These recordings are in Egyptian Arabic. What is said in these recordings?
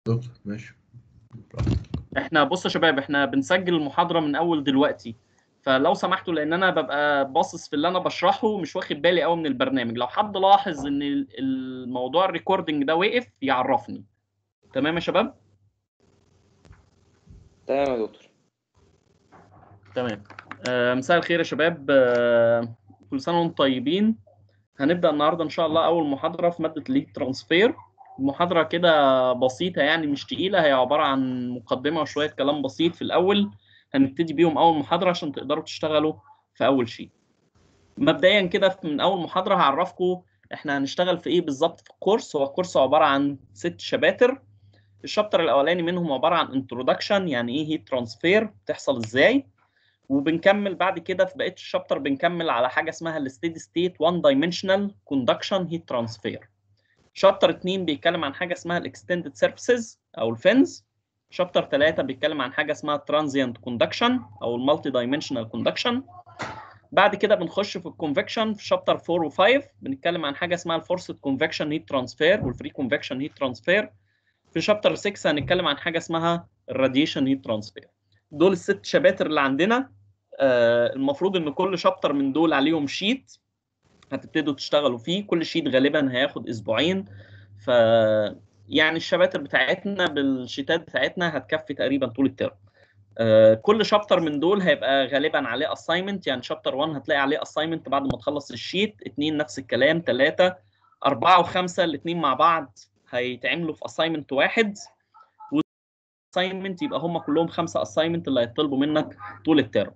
دكتور ماشي احنا بص يا شباب احنا بنسجل المحاضره من اول دلوقتي فلو سمحتوا لان انا ببقى باصص في اللي انا بشرحه مش واخد بالي قوي من البرنامج لو حد لاحظ ان ال- الموضوع الريكوردنج ده وقف يعرفني تمام يا شباب تمام يا دكتور تمام آه، مساء الخير يا شباب آه، كل سنه وانتم طيبين هنبدا النهارده ان شاء الله اول محاضره في ماده الليد ترانسفير المحاضره كده بسيطه يعني مش تقيله هي عباره عن مقدمه وشويه كلام بسيط في الاول هنبتدي بيهم اول محاضره عشان تقدروا تشتغلوا في اول شيء مبدئيا كده من اول محاضره هعرفكم احنا هنشتغل في ايه بالظبط في الكورس هو الكورس عباره عن ست شباتر الشابتر الاولاني منهم عباره عن انترودكشن يعني ايه هيت ترانسفير بتحصل ازاي وبنكمل بعد كده في بقيه الشابتر بنكمل على حاجه اسمها الستيدي ستيت وان دايمنشنال كوندكشن هيت ترانسفير شابتر 2 بيتكلم عن حاجه اسمها الاكستندد سيرفيسز او الفنز شابتر 3 بيتكلم عن حاجه اسمها ترانزيانت كوندكشن او المالتي دايمنشنال كوندكشن بعد كده بنخش في الكونفكشن في شابتر 4 و5 بنتكلم عن حاجه اسمها الفورسد كونفكشن هيت ترانسفير والفري كونفكشن هيت ترانسفير في شابتر 6 هنتكلم عن حاجه اسمها الراديشن هيت ترانسفير دول الست شباتر اللي عندنا آه المفروض ان كل شابتر من دول عليهم شيت هتبتدوا تشتغلوا فيه كل شيت غالبا هياخد اسبوعين ف يعني الشباتر بتاعتنا بالشيتات بتاعتنا هتكفي تقريبا طول الترم آه كل شابتر من دول هيبقى غالبا عليه اساينمنت يعني شابتر 1 هتلاقي عليه اساينمنت بعد ما تخلص الشيت اثنين نفس الكلام ثلاثه اربعه وخمسه الاثنين مع بعض هيتعملوا في اساينمنت واحد اساينمنت يبقى هم كلهم خمسه اساينمنت اللي هيطلبوا منك طول الترم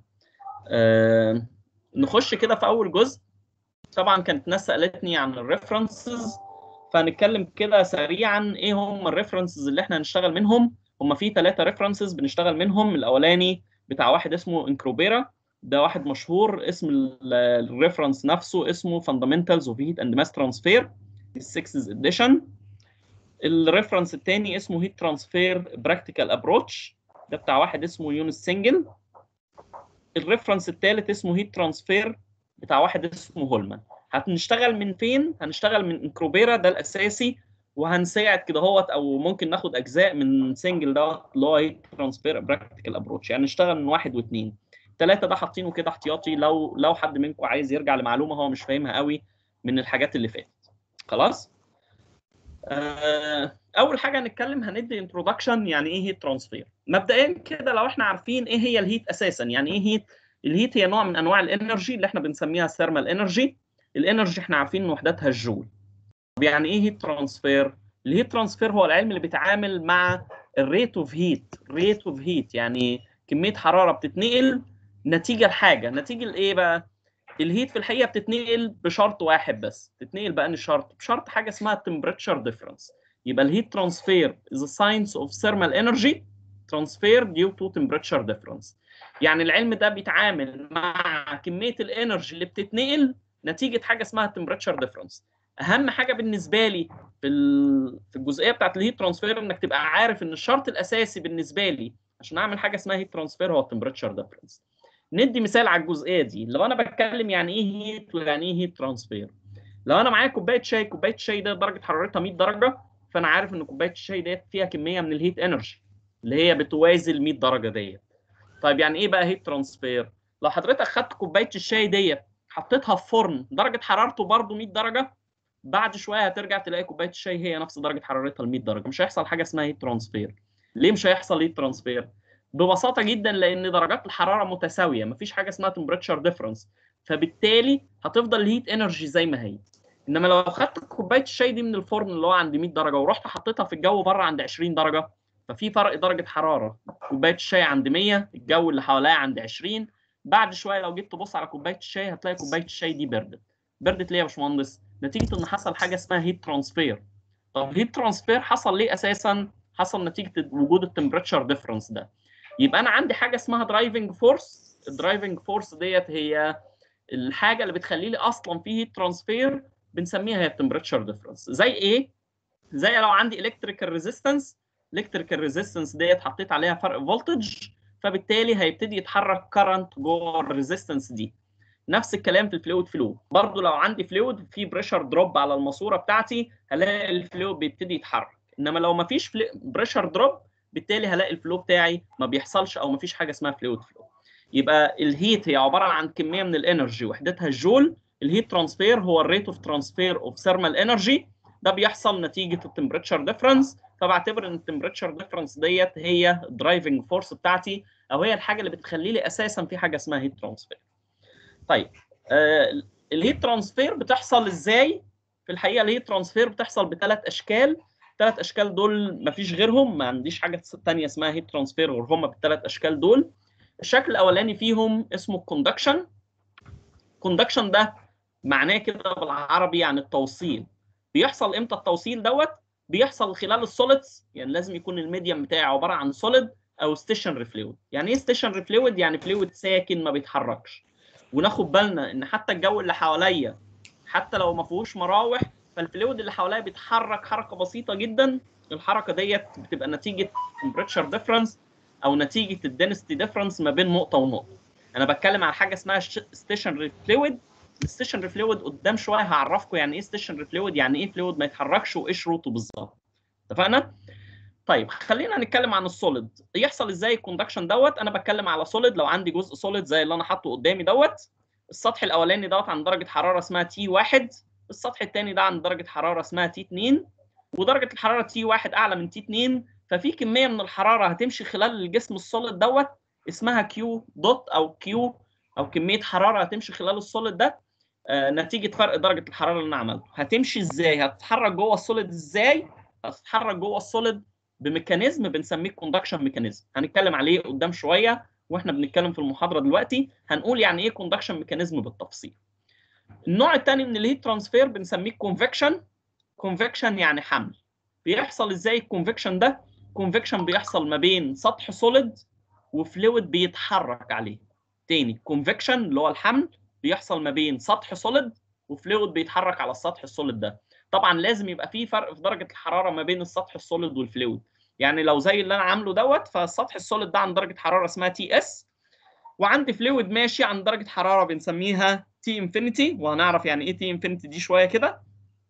آه نخش كده في اول جزء طبعا كانت ناس سالتني عن الريفرنسز فهنتكلم كده سريعا ايه هم الريفرنسز اللي احنا هنشتغل منهم هم في ثلاثه ريفرنسز بنشتغل منهم الاولاني بتاع واحد اسمه انكروبيرا ده واحد مشهور اسم الريفرنس نفسه اسمه Fundamentals of Heat and Mass Transfer السكسز اديشن الريفرنس الثاني اسمه هيت ترانسفير براكتيكال ابروتش ده بتاع واحد اسمه يونس سنجل الريفرنس الثالث اسمه هيت ترانسفير بتاع واحد اسمه هولمان هنشتغل من فين هنشتغل من انكروبيرا ده الاساسي وهنساعد كده هوت او ممكن ناخد اجزاء من سنجل ده اللي هو هيت ترانسفير براكتيكال ابروتش يعني نشتغل من واحد واثنين ثلاثه ده حاطينه كده احتياطي لو لو حد منكم عايز يرجع لمعلومه هو مش فاهمها قوي من الحاجات اللي فاتت خلاص اول حاجه هنتكلم هندي انترودكشن يعني ايه هيت ترانسفير مبدئيا كده لو احنا عارفين ايه هي الهيت اساسا يعني ايه هيت الهيت هي نوع من انواع الانرجي اللي احنا بنسميها ثيرمال انرجي الانرجي احنا عارفين ان وحدتها الجول طب يعني ايه هيت ترانسفير الهيت ترانسفير هو العلم اللي بيتعامل مع الريت اوف هيت ريت اوف هيت يعني كميه حراره بتتنقل نتيجه لحاجه نتيجه لايه بقى الهيت في الحقيقه بتتنقل بشرط واحد بس تتنقل بقى شرط بشرط حاجه اسمها temperature difference يبقى الهيت ترانسفير is a science of thermal energy transfer due to temperature difference يعني العلم ده بيتعامل مع كميه الانرجي اللي بتتنقل نتيجه حاجه اسمها temperature difference اهم حاجه بالنسبه لي في في الجزئيه بتاعت الهيت ترانسفير انك تبقى عارف ان الشرط الاساسي بالنسبه لي عشان اعمل حاجه اسمها هيت ترانسفير هو temperature difference ندي مثال على الجزئيه دي لو انا بتكلم يعني ايه هيت ويعني ايه هيت ترانسفير لو انا معايا كوبايه شاي كوبايه الشاي ده درجه حرارتها 100 درجه فانا عارف ان كوبايه الشاي ديت فيها كميه من الهيت انرجي اللي هي بتوازي ال 100 درجه ديت طيب يعني ايه بقى هيت ترانسفير لو حضرتك خدت كوبايه الشاي ديت حطيتها في فرن درجه حرارته برده 100 درجه بعد شويه هترجع تلاقي كوبايه الشاي هي نفس درجه حرارتها ال 100 درجه مش هيحصل حاجه اسمها هيت ترانسفير ليه مش هيحصل هيت ترانسفير ببساطه جدا لان درجات الحراره متساويه مفيش حاجه اسمها تمبريتشر ديفرنس فبالتالي هتفضل الهيت انرجي زي ما هي انما لو خدت كوبايه الشاي دي من الفرن اللي هو عند 100 درجه ورحت حطيتها في الجو بره عند 20 درجه ففي فرق درجه حراره كوبايه الشاي عند 100 الجو اللي حواليها عند 20 بعد شويه لو جيت تبص على كوبايه الشاي هتلاقي كوبايه الشاي دي بردت بردت ليه يا باشمهندس نتيجه ان حصل حاجه اسمها هيت ترانسفير طب هيت ترانسفير حصل ليه اساسا حصل نتيجه وجود التمبريتشر ديفرنس ده يبقى انا عندي حاجه اسمها درايفنج فورس الدرايفنج فورس ديت هي الحاجه اللي بتخلي لي اصلا في هيت ترانسفير بنسميها هي التمبريتشر ديفرنس زي ايه زي لو عندي الكتريكال ريزيستنس الكتريكال ريزيستنس ديت حطيت عليها فرق فولتج فبالتالي هيبتدي يتحرك كرنت جوه الريزيستنس دي نفس الكلام في الفلويد فلو برضو لو عندي فلويد في بريشر دروب على الماسوره بتاعتي هلاقي الفلويد بيبتدي يتحرك انما لو ما فيش بريشر دروب بالتالي هلاقي الفلو بتاعي ما بيحصلش او ما فيش حاجه اسمها فلويد فلو يبقى الهيت هي عباره عن كميه من الانرجي وحدتها الجول الهيت ترانسفير هو الريت اوف ترانسفير اوف ثيرمال انرجي ده بيحصل نتيجه التمبريتشر ديفرنس فبعتبر ان التمبريتشر ديفرنس ديت هي الدرايفنج فورس بتاعتي او هي الحاجه اللي بتخلي لي اساسا في حاجه اسمها هيت ترانسفير طيب آه الهيت ترانسفير بتحصل ازاي في الحقيقه الهيت ترانسفير بتحصل بثلاث اشكال الثلاث اشكال دول ما فيش غيرهم ما عنديش حاجه ثانيه اسمها هيت ترانسفير غير هم بالثلاث اشكال دول الشكل الاولاني فيهم اسمه الكوندكشن الكوندكشن ده معناه كده بالعربي يعني التوصيل بيحصل امتى التوصيل دوت بيحصل خلال السوليدز يعني لازم يكون الميديم بتاعي عباره عن سوليد او ستيشنري فلويد يعني ايه ستيشنري فلويد يعني فلويد ساكن ما بيتحركش وناخد بالنا ان حتى الجو اللي حواليا حتى لو ما فيهوش مراوح فالفلويد اللي حواليا بيتحرك حركه بسيطه جدا الحركه ديت بتبقى نتيجه تمبريتشر ديفرنس او نتيجه الدنسيتي ديفرنس ما بين نقطه ونقطه انا بتكلم على حاجه اسمها ستيشنري فلويد الستيشنري فلويد قدام شويه هعرفكم يعني ايه ستيشنري فلويد يعني ايه فلويد ما يتحركش وايه شروطه بالظبط اتفقنا طيب خلينا نتكلم عن السوليد يحصل ازاي الكوندكشن دوت انا بتكلم على سوليد لو عندي جزء سوليد زي اللي انا حاطه قدامي دوت السطح الاولاني دوت عند درجه حراره اسمها تي 1 السطح الثاني ده عند درجه حراره اسمها تي 2 ودرجه الحراره تي 1 اعلى من تي 2 ففي كميه من الحراره هتمشي خلال الجسم السوليد دوت اسمها كيو دوت او كيو او كميه حراره هتمشي خلال السوليد ده آه نتيجه فرق درجه الحراره اللي انا عملته هتمشي ازاي هتتحرك جوه السوليد ازاي هتتحرك جوه السوليد بميكانيزم بنسميه كوندكشن ميكانيزم هنتكلم عليه قدام شويه واحنا بنتكلم في المحاضره دلوقتي هنقول يعني ايه كوندكشن ميكانيزم بالتفصيل النوع الثاني من الهيت ترانسفير بنسميه كونفكشن كونفكشن يعني حمل بيحصل ازاي الكونفكشن ده كونفكشن بيحصل ما بين سطح سوليد وفلويد بيتحرك عليه تاني كونفكشن اللي هو الحمل بيحصل ما بين سطح سوليد وفلويد بيتحرك على السطح السوليد ده طبعا لازم يبقى في فرق في درجه الحراره ما بين السطح السوليد والفلويد يعني لو زي اللي انا عامله دوت فالسطح السوليد ده عند درجه حراره اسمها تي اس وعندي فلويد ماشي عند درجه حراره بنسميها تي انفينيتي وهنعرف يعني ايه تي انفينيتي دي شويه كده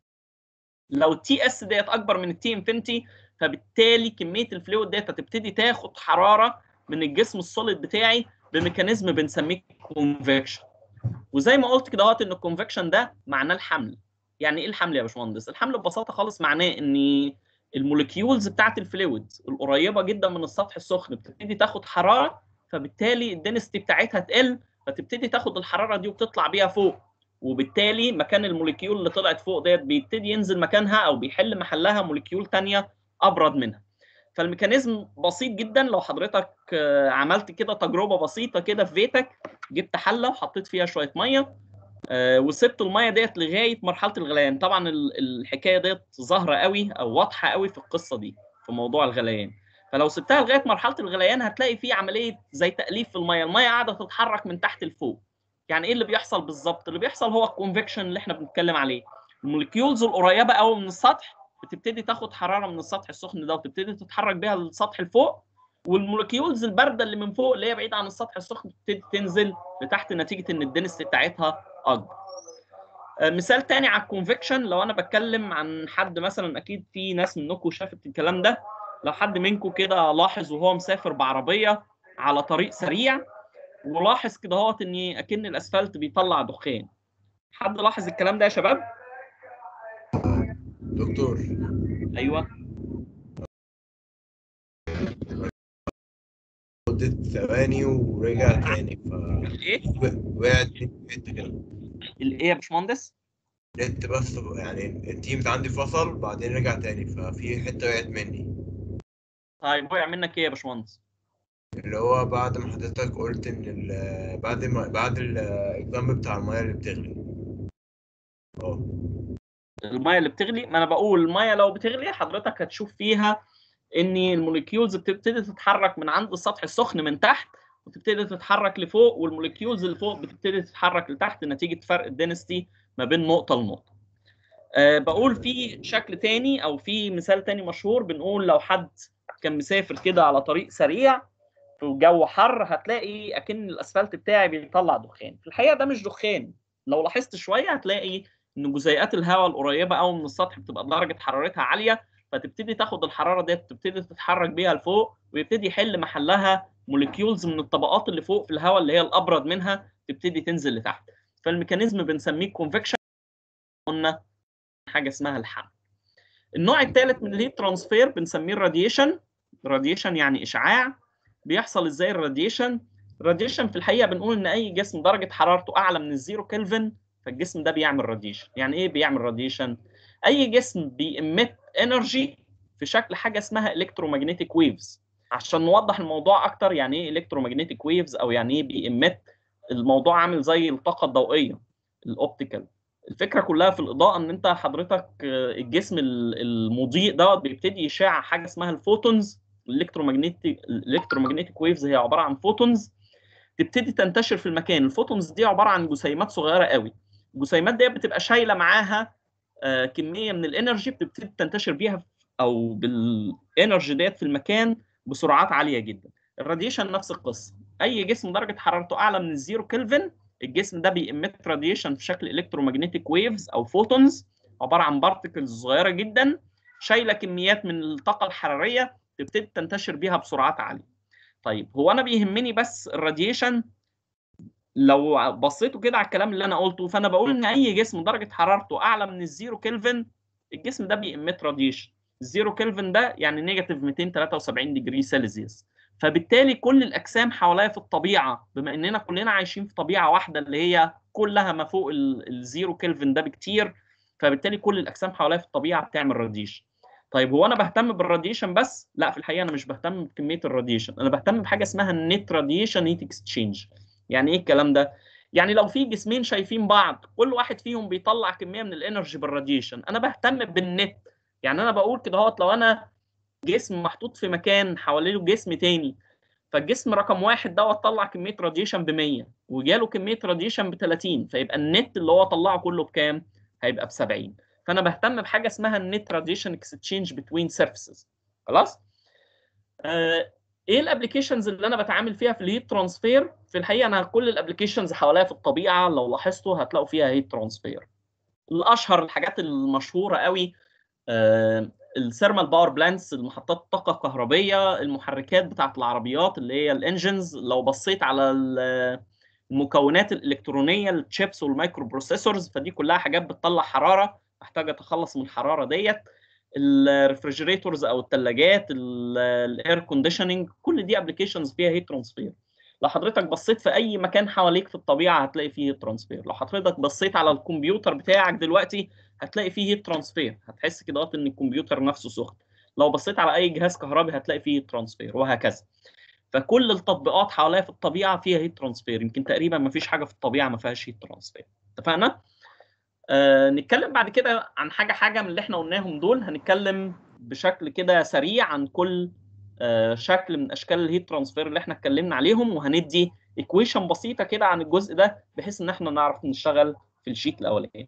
لو التي اس ديت اكبر من التي انفينيتي فبالتالي كميه الفلويد ديت هتبتدي تاخد حراره من الجسم السوليد بتاعي بميكانيزم بنسميه كونفكشن وزي ما قلت كده ان الكونفكشن ده معناه الحمل يعني ايه الحمل يا باشمهندس الحمل ببساطه خالص معناه ان الموليكيولز بتاعت الفلويد القريبه جدا من السطح السخن بتبتدي تاخد حراره فبالتالي الدنستي بتاعتها تقل فتبتدي تاخد الحراره دي وتطلع بيها فوق وبالتالي مكان الموليكيول اللي طلعت فوق ديت بيبتدي ينزل مكانها او بيحل محلها موليكيول ثانيه ابرد منها فالميكانيزم بسيط جدا لو حضرتك عملت كده تجربه بسيطه كده في بيتك جبت حله وحطيت فيها شويه ميه وسبت الميه ديت لغايه مرحله الغليان طبعا الحكايه ديت ظاهره قوي او واضحه قوي في القصه دي في موضوع الغليان فلو سبتها لغايه مرحله الغليان هتلاقي في عمليه زي تاليف في الميه الميه قاعده تتحرك من تحت لفوق يعني ايه اللي بيحصل بالظبط اللي بيحصل هو الكونفكشن اللي احنا بنتكلم عليه الموليكيولز القريبه قوي من السطح بتبتدي تاخد حراره من السطح السخن ده وتبتدي تتحرك بيها للسطح لفوق والموليكيولز البارده اللي من فوق اللي هي بعيده عن السطح السخن بتبتدي تنزل لتحت نتيجه ان الدنس بتاعتها اكبر مثال تاني على الكونفكشن لو انا بتكلم عن حد مثلا اكيد في ناس منكم شافت الكلام ده لو حد منكم كده لاحظ وهو مسافر بعربيه على طريق سريع ولاحظ كده اهوت ان اكن الاسفلت بيطلع دخان حد لاحظ الكلام ده يا شباب دكتور ايوه مدة ثواني ورجع تاني ف ايه وقعت في حتة كده الايه يا باشمهندس نت بس يعني التيم عندي فصل بعدين رجع تاني ففي حتة وقعت مني طيب وقع منك ايه يا باشمهندس اللي هو بعد ما حضرتك قلت ان ال- بعد ما بعد الاكزام بتاع الميه اللي بتغلي اه الميه اللي بتغلي ما انا بقول الميه لو بتغلي حضرتك هتشوف فيها ان الموليكيولز بتبتدي تتحرك من عند السطح السخن من تحت وتبتدي تتحرك لفوق والموليكيولز اللي فوق بتبتدي تتحرك لتحت نتيجه فرق الدنستي ما بين نقطه لنقطه. أه بقول في شكل تاني او في مثال تاني مشهور بنقول لو حد كان مسافر كده على طريق سريع وجو حر هتلاقي اكن الاسفلت بتاعي بيطلع دخان في الحقيقه ده مش دخان لو لاحظت شويه هتلاقي ان جزيئات الهواء القريبه قوي من السطح بتبقى درجه حرارتها عاليه فتبتدي تاخد الحراره ديت تبتدي تتحرك بيها لفوق ويبتدي يحل محلها موليكيولز من الطبقات اللي فوق في الهواء اللي هي الابرد منها تبتدي تنزل لتحت فالميكانيزم بنسميه كونفكشن قلنا حاجه اسمها الحمل النوع الثالث من الهيت ترانسفير بنسميه الراديشن راديشن يعني اشعاع بيحصل ازاي الراديشن الراديشن في الحقيقه بنقول ان اي جسم درجه حرارته اعلى من الزيرو كلفن فالجسم ده بيعمل راديشن يعني ايه بيعمل راديشن اي جسم بيمت انرجي في شكل حاجه اسمها الكترومagnetic ويفز عشان نوضح الموضوع اكتر يعني ايه الكترومagnetic ويفز او يعني ايه بيمت الموضوع عامل زي الطاقه الضوئيه الاوبتيكال الفكره كلها في الاضاءه ان انت حضرتك الجسم المضيء دوت بيبتدي يشع حاجه اسمها الفوتونز الالكترومagnetic الالكترومagnetic ويفز هي عباره عن فوتونز تبتدي تنتشر في المكان الفوتونز دي عباره عن جسيمات صغيره قوي الجسيمات دي بتبقى شايله معاها آه كميه من الانرجي بتبتدي تنتشر بيها او بالانرجي ديت في المكان بسرعات عاليه جدا الراديشن نفس القصه اي جسم درجه حرارته اعلى من الزيرو كلفن الجسم ده بيمت راديشن في شكل الكترومagnetic ويفز او فوتونز عباره عن بارتكلز صغيره جدا شايله كميات من الطاقه الحراريه تبتدي تنتشر بيها بسرعات عاليه طيب هو انا بيهمني بس الراديشن لو بصيتوا كده على الكلام اللي انا قلته فانا بقول ان اي جسم درجه حرارته اعلى من الزيرو كلفن الجسم ده بيمت راديشن الزيرو كلفن ده يعني نيجاتيف 273 ديجري سيلسيوس فبالتالي كل الاجسام حواليا في الطبيعه بما اننا كلنا عايشين في طبيعه واحده اللي هي كلها ما فوق الزيرو كلفن ده بكتير فبالتالي كل الاجسام حواليا في الطبيعه بتعمل راديشن طيب هو انا بهتم بالراديشن بس لا في الحقيقه انا مش بهتم بكميه الراديشن انا بهتم بحاجه اسمها النت راديشن هيت اكسشينج يعني ايه الكلام ده يعني لو في جسمين شايفين بعض كل واحد فيهم بيطلع كميه من الانرجي بالراديشن انا بهتم بالنت يعني انا بقول كده اهوت لو انا جسم محطوط في مكان حواليه جسم تاني فالجسم رقم واحد دوت طلع كميه راديشن ب 100 وجاله كميه راديشن ب 30 فيبقى النت اللي هو طلعه كله بكام؟ هيبقى ب 70 فانا بهتم بحاجه اسمها النت راديشن اكسشينج بتوين سيرفيسز خلاص؟ آه ايه الابلكيشنز اللي انا بتعامل فيها في الهيت ترانسفير؟ في الحقيقه انا كل الابلكيشنز حواليا في الطبيعه لو لاحظتوا هتلاقوا فيها هيت ترانسفير. الاشهر الحاجات المشهوره قوي آه الثيرمال باور بلانتس المحطات الطاقه الكهربيه المحركات بتاعه العربيات اللي هي الانجنز لو بصيت على المكونات الالكترونيه الشيبس والمايكرو بروسيسورز فدي كلها حاجات بتطلع حراره محتاج اتخلص من الحراره ديت الريفريجريتورز او الثلاجات الاير كونديشننج كل دي ابلكيشنز فيها هيت ترانسفير لو حضرتك بصيت في اي مكان حواليك في الطبيعه هتلاقي فيه هيت ترانسفير لو حضرتك بصيت على الكمبيوتر بتاعك دلوقتي هتلاقي فيه هيت ترانسفير هتحس كده ان الكمبيوتر نفسه سخن لو بصيت على اي جهاز كهربي هتلاقي فيه هيت ترانسفير وهكذا فكل التطبيقات حواليا في الطبيعه فيها هيت ترانسفير يمكن تقريبا ما فيش حاجه في الطبيعه ما فيهاش هيت ترانسفير اتفقنا آه نتكلم بعد كده عن حاجه حاجه من اللي احنا قلناهم دول هنتكلم بشكل كده سريع عن كل آه شكل من اشكال الهيت ترانسفير اللي احنا اتكلمنا عليهم وهندي ايكويشن بسيطه كده عن الجزء ده بحيث ان احنا نعرف نشتغل في الشيت الاولاني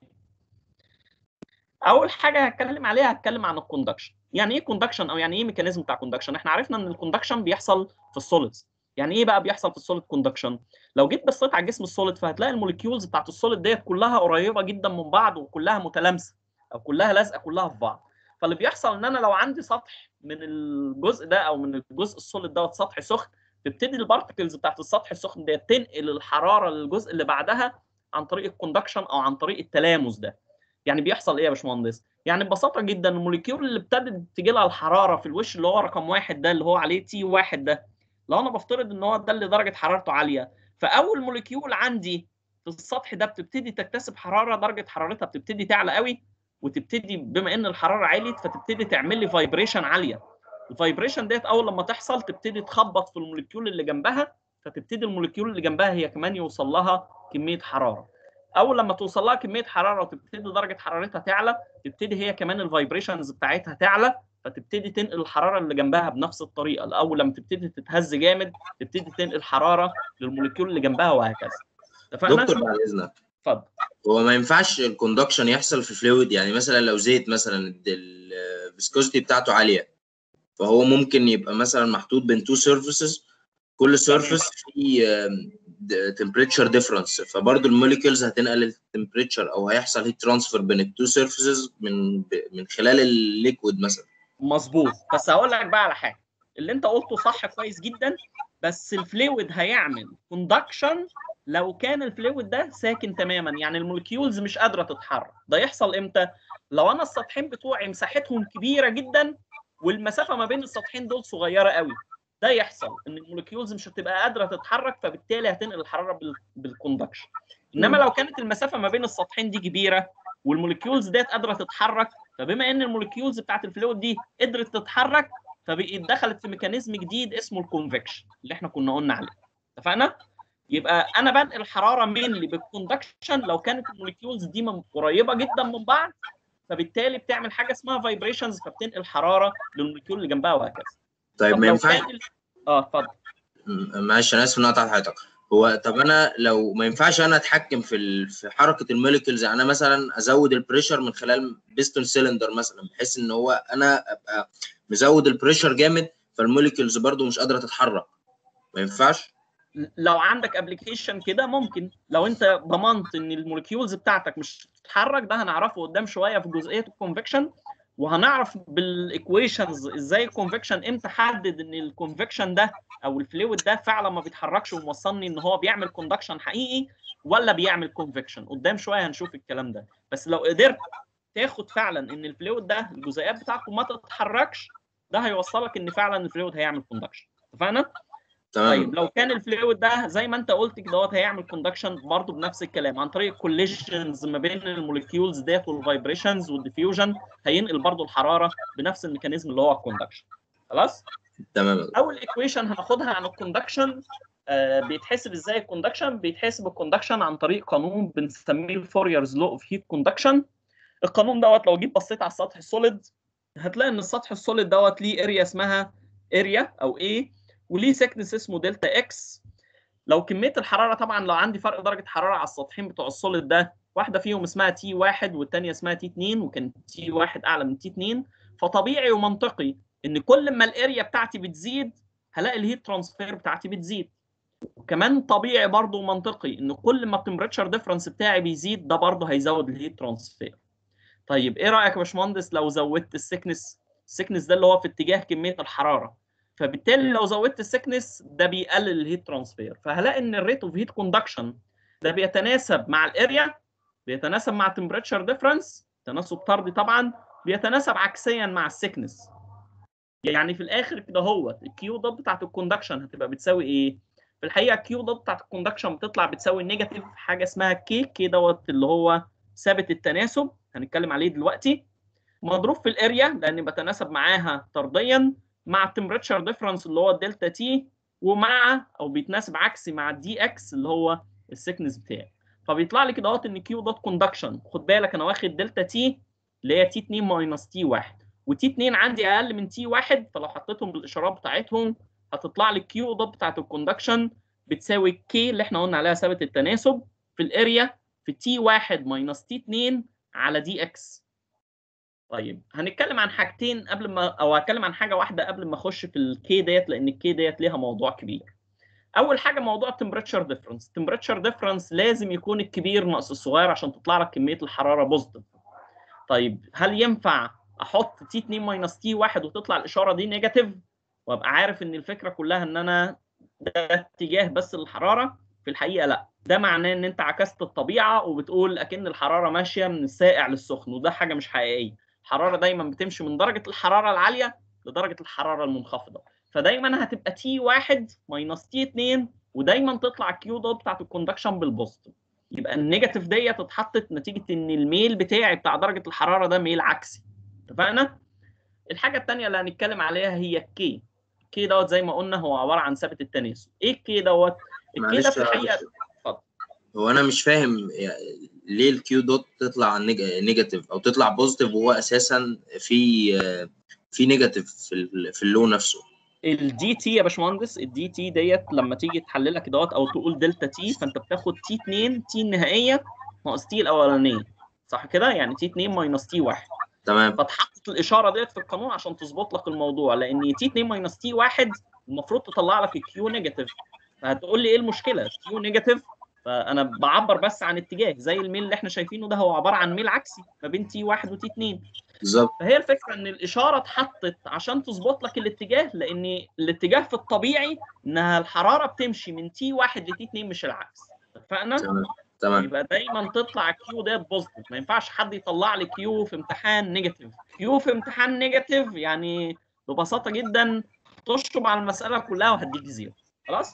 اول حاجه هتكلم عليها هتكلم عن الكوندكشن يعني ايه كوندكشن او يعني ايه ميكانيزم بتاع كوندكشن احنا عرفنا ان الكوندكشن بيحصل في السوليدز يعني ايه بقى بيحصل في السوليد كوندكشن لو جيت بصيت على الجسم السوليد فهتلاقي الموليكيولز بتاعت السوليد ديت كلها قريبه جدا من بعض وكلها متلامسه او كلها لازقه كلها في بعض فاللي بيحصل ان انا لو عندي سطح من الجزء ده او من الجزء السوليد دوت سطح سخن تبتدي البارتكلز بتاعت السطح السخن ديت تنقل الحراره للجزء اللي بعدها عن طريق الكوندكشن او عن طريق التلامس ده يعني بيحصل ايه يا باشمهندس يعني ببساطه جدا الموليكيول اللي ابتدت تجي لها الحراره في الوش اللي هو رقم واحد ده اللي هو عليه تي واحد ده لو انا بفترض ان هو ده اللي درجه حرارته عاليه فاول موليكيول عندي في السطح ده بتبتدي تكتسب حراره درجه حرارتها بتبتدي تعلى قوي وتبتدي بما ان الحراره عليت فتبتدي تعمل لي فايبريشن عاليه الفايبريشن ديت اول لما تحصل تبتدي تخبط في الموليكيول اللي جنبها فتبتدي الموليكيول اللي جنبها هي كمان يوصل لها كميه حراره اول لما توصل لها كميه حراره وتبتدي درجه حرارتها تعلى تبتدي هي كمان الفايبريشنز بتاعتها تعلى فتبتدي تنقل الحراره اللي جنبها بنفس الطريقه الاول لما تبتدي تتهز جامد تبتدي تنقل حراره للموليكيول اللي جنبها وهكذا اتفقنا دكتور بعد اذنك اتفضل هو ما ينفعش الكوندكشن يحصل في فلويد يعني مثلا لو زيت مثلا الفيسكوزيتي بتاعته عاليه فهو ممكن يبقى مثلا محطوط بين تو سيرفيسز كل سيرفيس فيه تمبريتشر ديفرنس فبرضه الموليكيولز هتنقل التمبريتشر او هيحصل هيت ترانسفير بين التو سيرفيسز من من خلال الليكويد مثلا مظبوط بس هقول لك بقى على حاجه اللي انت قلته صح كويس جدا بس الفلويد هيعمل كوندكشن لو كان الفلويد ده ساكن تماما يعني المولكيولز مش قادره تتحرك ده يحصل امتى لو انا السطحين بتوعي مساحتهم كبيره جدا والمسافه ما بين السطحين دول صغيره قوي ده يحصل ان المولكيولز مش هتبقى قادره تتحرك فبالتالي هتنقل الحراره بال- بالكوندكشن انما لو كانت المسافه ما بين السطحين دي كبيره والمولكيولز ديت قادره تتحرك فبما ان المولكيولز بتاعت الفلويد دي قدرت تتحرك فبقت دخلت في ميكانيزم جديد اسمه الكونفكشن اللي احنا كنا قلنا عليه اتفقنا يبقى انا بنقل الحراره مينلي بالكوندكشن لو كانت المولكيولز دي من قريبه جدا من بعض فبالتالي بتعمل حاجه اسمها فايبريشنز فبتنقل حراره للمولكيول اللي جنبها وهكذا طيب طب ما لو ينفعش كان ال- اه اتفضل م- معلش انا اسف ان انا قطعت حضرتك هو طب انا لو ما ينفعش انا اتحكم في ال... في حركه الموليكولز يعني انا مثلا ازود البريشر من خلال بيستون سيلندر مثلا بحيث ان هو انا ابقى مزود البريشر جامد فالموليكولز برضو مش قادره تتحرك ما ينفعش لو عندك ابلكيشن كده ممكن لو انت ضمنت ان المولكيولز بتاعتك مش بتتحرك ده هنعرفه قدام شويه في جزئيه الكونفكشن وهنعرف بالايكويشنز ازاي الكونفكشن امتى حدد ان الكونفكشن ده او الفلويد ده فعلا ما بيتحركش وموصلني ان هو بيعمل كوندكشن حقيقي ولا بيعمل كونفكشن قدام شويه هنشوف الكلام ده بس لو قدرت تاخد فعلا ان الفلويد ده الجزيئات بتاعته ما تتحركش ده هيوصلك ان فعلا الفلويد هيعمل كوندكشن اتفقنا؟ تمام طيب لو كان الفلويد ده زي ما انت قلت كده دوت هيعمل كوندكشن برضه بنفس الكلام عن طريق الكوليجنز ما بين الموليكيولز ديت والفايبريشنز والديفيوجن هينقل برضه الحراره بنفس الميكانيزم اللي هو الكوندكشن خلاص تمام اول ايكويشن هناخدها عن الكوندكشن آه بيتحسب ازاي الكوندكشن بيتحسب الكوندكشن عن طريق قانون بنسميه الفوريرز لو اوف هيت كوندكشن القانون دوت لو جيت بصيت على السطح السوليد هتلاقي ان السطح السوليد دوت ليه اريا اسمها اريا او ايه وليه سكنس اسمه دلتا اكس لو كميه الحراره طبعا لو عندي فرق درجه حراره على السطحين بتوع السوليد ده واحده فيهم اسمها تي واحد والثانيه اسمها تي 2 وكان تي واحد اعلى من تي 2 فطبيعي ومنطقي ان كل ما الاريا بتاعتي بتزيد هلاقي الهيت ترانسفير بتاعتي بتزيد وكمان طبيعي برضه ومنطقي ان كل ما التمبريتشر ديفرنس بتاعي بيزيد ده برضه هيزود الهيت ترانسفير طيب ايه رايك يا باشمهندس لو زودت السكنس السكنس ده اللي هو في اتجاه كميه الحراره فبالتالي لو زودت السكنس ده بيقلل الهيت ترانسفير فهلاقي ان الريت اوف هيت كوندكشن ده بيتناسب مع الاريا بيتناسب مع التمبريتشر ديفرنس تناسب طردي طبعا بيتناسب عكسيا مع السكنس يعني في الاخر كده هو الكيو دوت بتاعت الكوندكشن هتبقى بتساوي ايه في الحقيقه الكيو دوت بتاعت الكوندكشن بتطلع بتساوي نيجاتيف حاجه اسمها كي كي دوت اللي هو ثابت التناسب هنتكلم عليه دلوقتي مضروب في الاريا لان بتناسب معاها طرديا مع التمبريتشر ديفرنس اللي هو الدلتا تي ومع او بيتناسب عكسي مع الدي اكس اللي هو السكنس بتاعي فبيطلع لي كده اهوت ان كيو دوت كوندكشن خد بالك انا واخد دلتا تي اللي هي تي 2 ماينس تي 1 وتي 2 عندي اقل من تي 1 فلو حطيتهم بالاشارات بتاعتهم هتطلع لي الكيو دوت بتاعت الكوندكشن بتساوي كي اللي احنا قلنا عليها ثابت التناسب في الاريا في تي 1 ماينس تي 2 على دي اكس طيب هنتكلم عن حاجتين قبل ما او هتكلم عن حاجه واحده قبل ما اخش في الكي ديت لان الكي ديت ليها موضوع كبير اول حاجه موضوع التمبريتشر ديفرنس التمبريتشر ديفرنس لازم يكون الكبير ناقص الصغير عشان تطلع لك كميه الحراره بوزيتيف طيب هل ينفع احط تي 2 ماينس تي 1 وتطلع الاشاره دي نيجاتيف وابقى عارف ان الفكره كلها ان انا ده اتجاه بس للحراره في الحقيقه لا ده معناه ان انت عكست الطبيعه وبتقول اكن الحراره ماشيه من الساقع للسخن وده حاجه مش حقيقيه الحراره دايما بتمشي من درجه الحراره العاليه لدرجه الحراره المنخفضه فدايما هتبقى تي 1 ماينس تي 2 ودايما تطلع الكيو دوت بتاعت الكوندكشن بالبوزيتيف يبقى النيجاتيف ديت اتحطت نتيجه ان الميل بتاعي بتاع درجه الحراره ده ميل عكسي اتفقنا الحاجه الثانيه اللي هنتكلم عليها هي الكي الكي دوت زي ما قلنا هو عباره عن ثابت التناسب ايه الكي دوت الكي معلش ده في يا الحقيقه معلش. هو انا مش فاهم يعني ليه الكيو دوت تطلع نيج- نيجاتيف او تطلع بوزيتيف وهو اساسا في في نيجاتيف في ال- في اللو نفسه الدي تي يا باشمهندس الدي تي ديت لما تيجي تحللها كده دوت او تقول دلتا تي فانت بتاخد تي 2 تي النهائيه ناقص تي الاولانيه صح كده يعني تي 2 ماينس تي 1 تمام فتحط الاشاره ديت في القانون عشان تظبط لك الموضوع لان تي 2 ماينس تي 1 المفروض تطلع لك الكيو نيجاتيف فهتقول لي ايه المشكله كيو نيجاتيف فانا بعبر بس عن اتجاه زي الميل اللي احنا شايفينه ده هو عباره عن ميل عكسي ما بين تي واحد وتي 2 بالظبط فهي الفكره ان الاشاره اتحطت عشان تظبط لك الاتجاه لان الاتجاه في الطبيعي انها الحراره بتمشي من تي واحد لتي 2 مش العكس اتفقنا؟ تمام تمام يبقى دايما تطلع الكيو ديت بوزيتيف ما ينفعش حد يطلع لي كيو في امتحان نيجاتيف كيو في امتحان نيجاتيف يعني ببساطه جدا تشطب على المساله كلها وهديك زيرو خلاص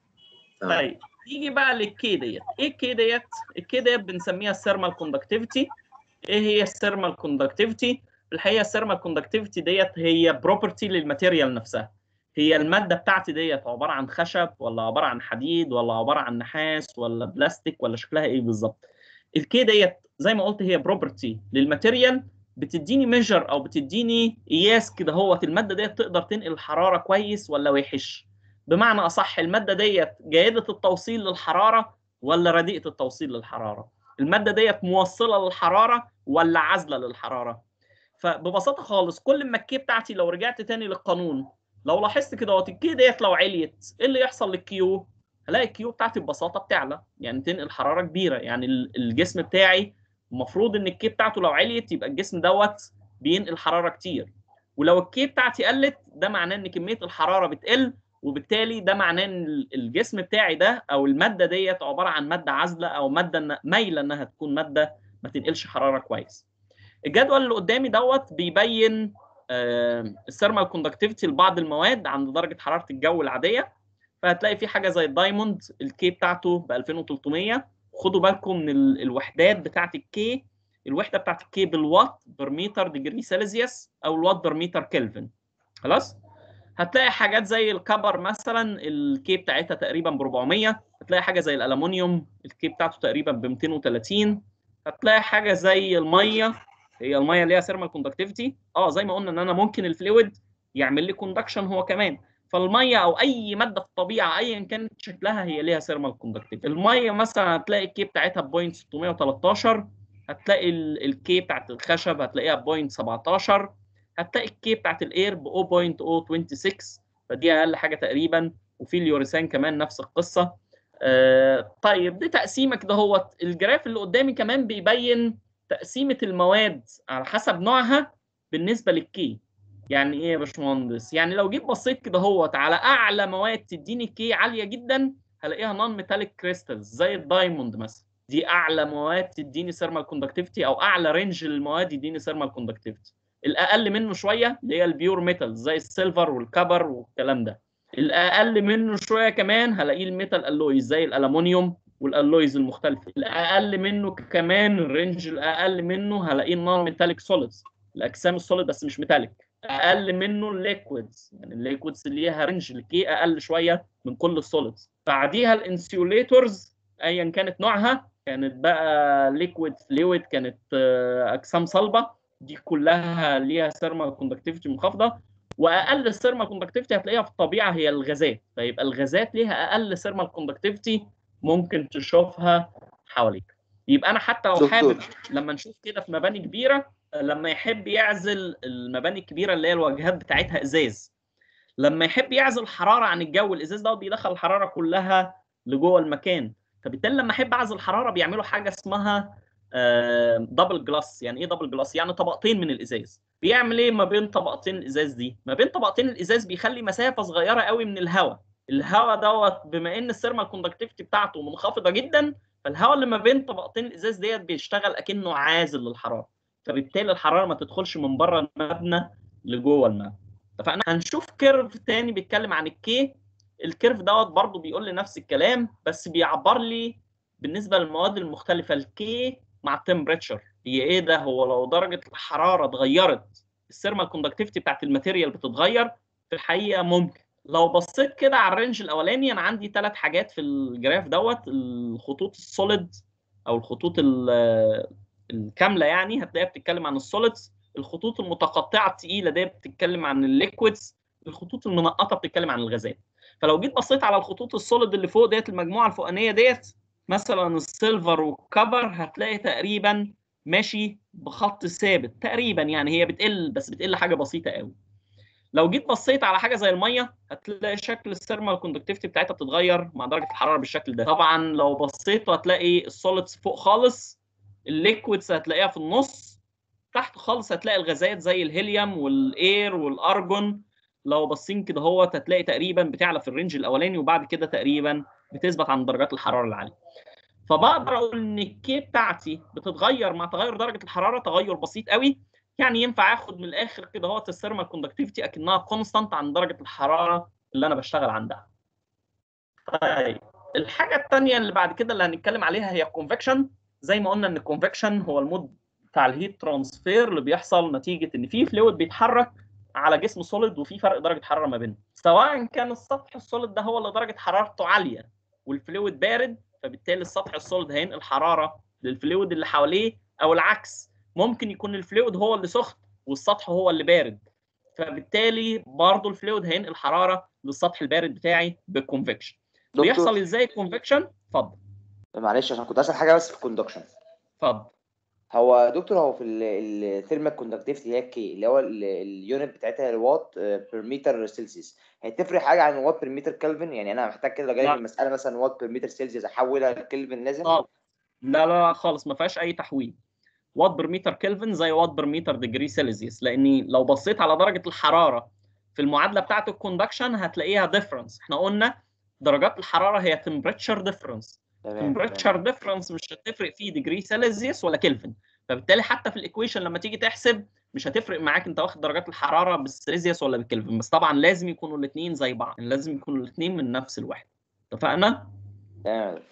تمام طيب نيجي بقى للكي ديت ايه الكي ديت الكي ديت بنسميها الثيرمال كوندكتيفيتي ايه هي الثيرمال كوندكتيفيتي في الحقيقه الثيرمال كوندكتيفيتي ديت هي بروبرتي للماتيريال نفسها هي الماده بتاعتي ديت عباره عن خشب ولا عباره عن حديد ولا عباره عن نحاس ولا بلاستيك ولا شكلها ايه بالظبط الكي ديت زي ما قلت هي بروبرتي للماتيريال بتديني ميجر او بتديني قياس كده هوت الماده ديت تقدر تنقل الحراره كويس ولا وحش بمعنى اصح الماده ديت جيده التوصيل للحراره ولا رديئه التوصيل للحراره الماده ديت موصله للحراره ولا عازله للحراره فببساطه خالص كل ما الكي بتاعتي لو رجعت تاني للقانون لو لاحظت كده اهوت الكي ديت لو عليت ايه اللي يحصل للكيو هلاقي الكيو بتاعتي ببساطه بتعلى يعني تنقل حراره كبيره يعني ال- الجسم بتاعي المفروض ان الكي بتاعته لو عليت يبقى الجسم دوت بينقل حراره كتير ولو الكي بتاعتي قلت ده معناه ان كميه الحراره بتقل وبالتالي ده معناه ان ال- الجسم بتاعي ده او الماده ديت عباره عن ماده عازله او ماده إن- مايله انها تكون ماده ما تنقلش حراره كويس. الجدول اللي قدامي دوت بيبين الثيرمال كوندكتيفيتي لبعض المواد عند درجه حراره الجو العاديه فهتلاقي في حاجه زي الدايموند الكي بتاعته ب 2300 خدوا بالكم من ال- الوحدات بتاعت الكي الوحده بتاعت الكي بالوات بر متر ديجري سيلسيوس او الوات بر متر كلفن خلاص هتلاقي حاجات زي الكبر مثلا الكي بتاعتها تقريبا ب 400 هتلاقي حاجه زي الالومنيوم الكي بتاعته تقريبا ب 230 هتلاقي حاجه زي الميه هي الميه ليها ثيرمال كوندكتيفيتي اه زي ما قلنا ان انا ممكن الفلويد يعمل لي كوندكشن هو كمان فالميه او اي ماده في الطبيعه ايا كانت شكلها هي ليها ثيرمال كوندكتيفيتي الميه مثلا هتلاقي الكي بتاعتها ب 0.613 هتلاقي ال- الكي بتاعت الخشب هتلاقيها ب 0.17 هتلاقي الكي بتاعت الاير ب 0.026 فدي اقل حاجه تقريبا وفي اليوريثان كمان نفس القصه آه طيب دي تقسيمه كده هو الجراف اللي قدامي كمان بيبين تقسيمه المواد على حسب نوعها بالنسبه للكي يعني ايه يا باشمهندس يعني لو جيت بصيت كده هوت على اعلى مواد تديني كي عاليه جدا هلاقيها نون ميتاليك كريستالز زي الدايموند مثلا دي اعلى مواد تديني ثيرمال كوندكتيفيتي او اعلى رينج للمواد يديني ثيرمال كوندكتيفيتي الاقل منه شويه اللي هي البيور ميتال زي السيلفر والكبر والكلام ده الاقل منه شويه كمان هلاقيه الميتال الويز زي الالومنيوم والالويز المختلفه الاقل منه كمان الرينج الاقل منه هلاقيه النون ميتاليك سوليدز الاجسام السوليد بس مش ميتاليك اقل منه الليكويدز يعني الليكويدز اللي ليها رينج الكي اقل شويه من كل السوليدز بعديها الانسيوليتورز ايا كانت نوعها كانت بقى ليكويد فلويد كانت آه، اجسام صلبه دي كلها ليها ثيرمال كوندكتيفيتي منخفضه واقل ثيرمال كوندكتيفيتي هتلاقيها في الطبيعه هي الغازات فيبقى الغازات ليها اقل ثيرمال كوندكتيفيتي ممكن تشوفها حواليك يبقى انا حتى لو دكتور. حابب لما نشوف كده في مباني كبيره لما يحب يعزل المباني الكبيره اللي هي الواجهات بتاعتها ازاز لما يحب يعزل حراره عن الجو الازاز دوت بيدخل الحراره كلها لجوه المكان فبالتالي لما احب اعزل حراره بيعملوا حاجه اسمها دبل جلاس يعني ايه دبل جلاس يعني طبقتين من الازاز بيعمل ايه ما بين طبقتين الازاز دي ما بين طبقتين الازاز بيخلي مسافه صغيره قوي من الهواء الهواء دوت بما ان الثيرمال كوندكتيفيتي بتاعته منخفضه جدا فالهواء اللي ما بين طبقتين الازاز ديت بيشتغل اكنه عازل للحراره فبالتالي الحراره ما تدخلش من بره المبنى لجوه المبنى اتفقنا هنشوف كيرف تاني بيتكلم عن الكي الكيرف دوت برضو بيقول لي نفس الكلام بس بيعبر لي بالنسبه للمواد المختلفه الكي مع التمبريتشر هي ايه ده هو لو درجه الحراره اتغيرت الثيرمال كوندكتيفيتي بتاعت الماتيريال بتتغير في الحقيقه ممكن لو بصيت كده على الرينج الاولاني انا عندي ثلاث حاجات في الجراف دوت الخطوط السوليد او الخطوط ال- الكامله يعني هتلاقيها بتتكلم عن السوليدز الخطوط المتقطعه الثقيله دي بتتكلم عن الليكويدز الخطوط المنقطه بتتكلم عن الغازات فلو جيت بصيت على الخطوط السوليد اللي فوق ديت المجموعه الفوقانيه ديت مثلا السيلفر والكبر هتلاقي تقريبا ماشي بخط ثابت تقريبا يعني هي بتقل بس بتقل حاجه بسيطه قوي لو جيت بصيت على حاجه زي الميه هتلاقي شكل الثيرمال كوندكتيفيتي بتاعتها بتتغير مع درجه الحراره بالشكل ده طبعا لو بصيت هتلاقي السوليدز فوق خالص الليكويدز هتلاقيها في النص تحت خالص هتلاقي الغازات زي الهيليوم والاير والارجون لو باصين كده هو هتلاقي تقريبا بتعلى في الرينج الاولاني وبعد كده تقريبا بتثبت عند درجات الحراره العاليه فبقدر اقول ان الكي بتاعتي بتتغير مع تغير درجه الحراره تغير بسيط قوي يعني ينفع اخد من الاخر كده هو الثيرمال كوندكتيفيتي اكنها كونستانت عن درجه الحراره اللي انا بشتغل عندها. طيب الحاجه الثانيه اللي بعد كده اللي هنتكلم عليها هي الكونفكشن زي ما قلنا ان الكونفكشن هو المود بتاع الهيت ترانسفير اللي بيحصل نتيجه ان في فلويد بيتحرك على جسم سوليد وفي فرق درجه حراره ما بينهم سواء كان السطح السوليد ده هو اللي درجه حرارته عاليه والفلويد بارد فبالتالي السطح السوليد هينقل حراره للفلويد اللي حواليه او العكس ممكن يكون الفلويد هو اللي سخن والسطح هو اللي بارد فبالتالي برضه الفلويد هينقل حراره للسطح البارد بتاعي بالكونفكشن بيحصل ازاي الكونفكشن اتفضل معلش عشان كنت اسال حاجه بس في الكوندكشن اتفضل هو دكتور هو في الثيرمال كوندكتيفيتي هي الكي اللي هو ال- اليونت بتاعتها الوات بير متر سيلسيوس هتفرق حاجه عن وات بير متر كلفن يعني انا محتاج كده لو جالي لا. في المساله مثلا وات بير متر سيلسيوس احولها لكلفن لازم خالص لا لا لا خالص ما فيهاش اي تحويل وات بر متر كلفن زي وات بر متر ديجري سيلسيوس لاني لو بصيت على درجه الحراره في المعادله بتاعه الكوندكشن هتلاقيها ديفرنس احنا قلنا درجات الحراره هي تمبريتشر ديفرنس تمام تمام. تمبريتشر ديفرنس مش هتفرق فيه ديجري سيلسيوس ولا كلفن فبالتالي حتى في الايكويشن لما تيجي تحسب مش هتفرق معاك انت واخد درجات الحراره بالسيلسيوس ولا بالكلفن بس طبعا لازم يكونوا الاثنين زي بعض يعني لازم يكونوا الاثنين من نفس الوحده اتفقنا تمام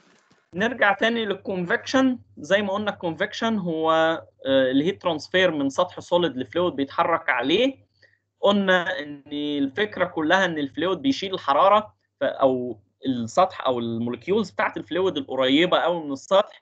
نرجع تاني للكونفكشن زي ما قلنا الكونفكشن هو آه، الهيت ترانسفير من سطح سوليد لفلويد بيتحرك عليه قلنا ان الفكره كلها ان الفلويد بيشيل الحراره ف- او السطح او الموليكيولز بتاعت الفلويد القريبه قوي من السطح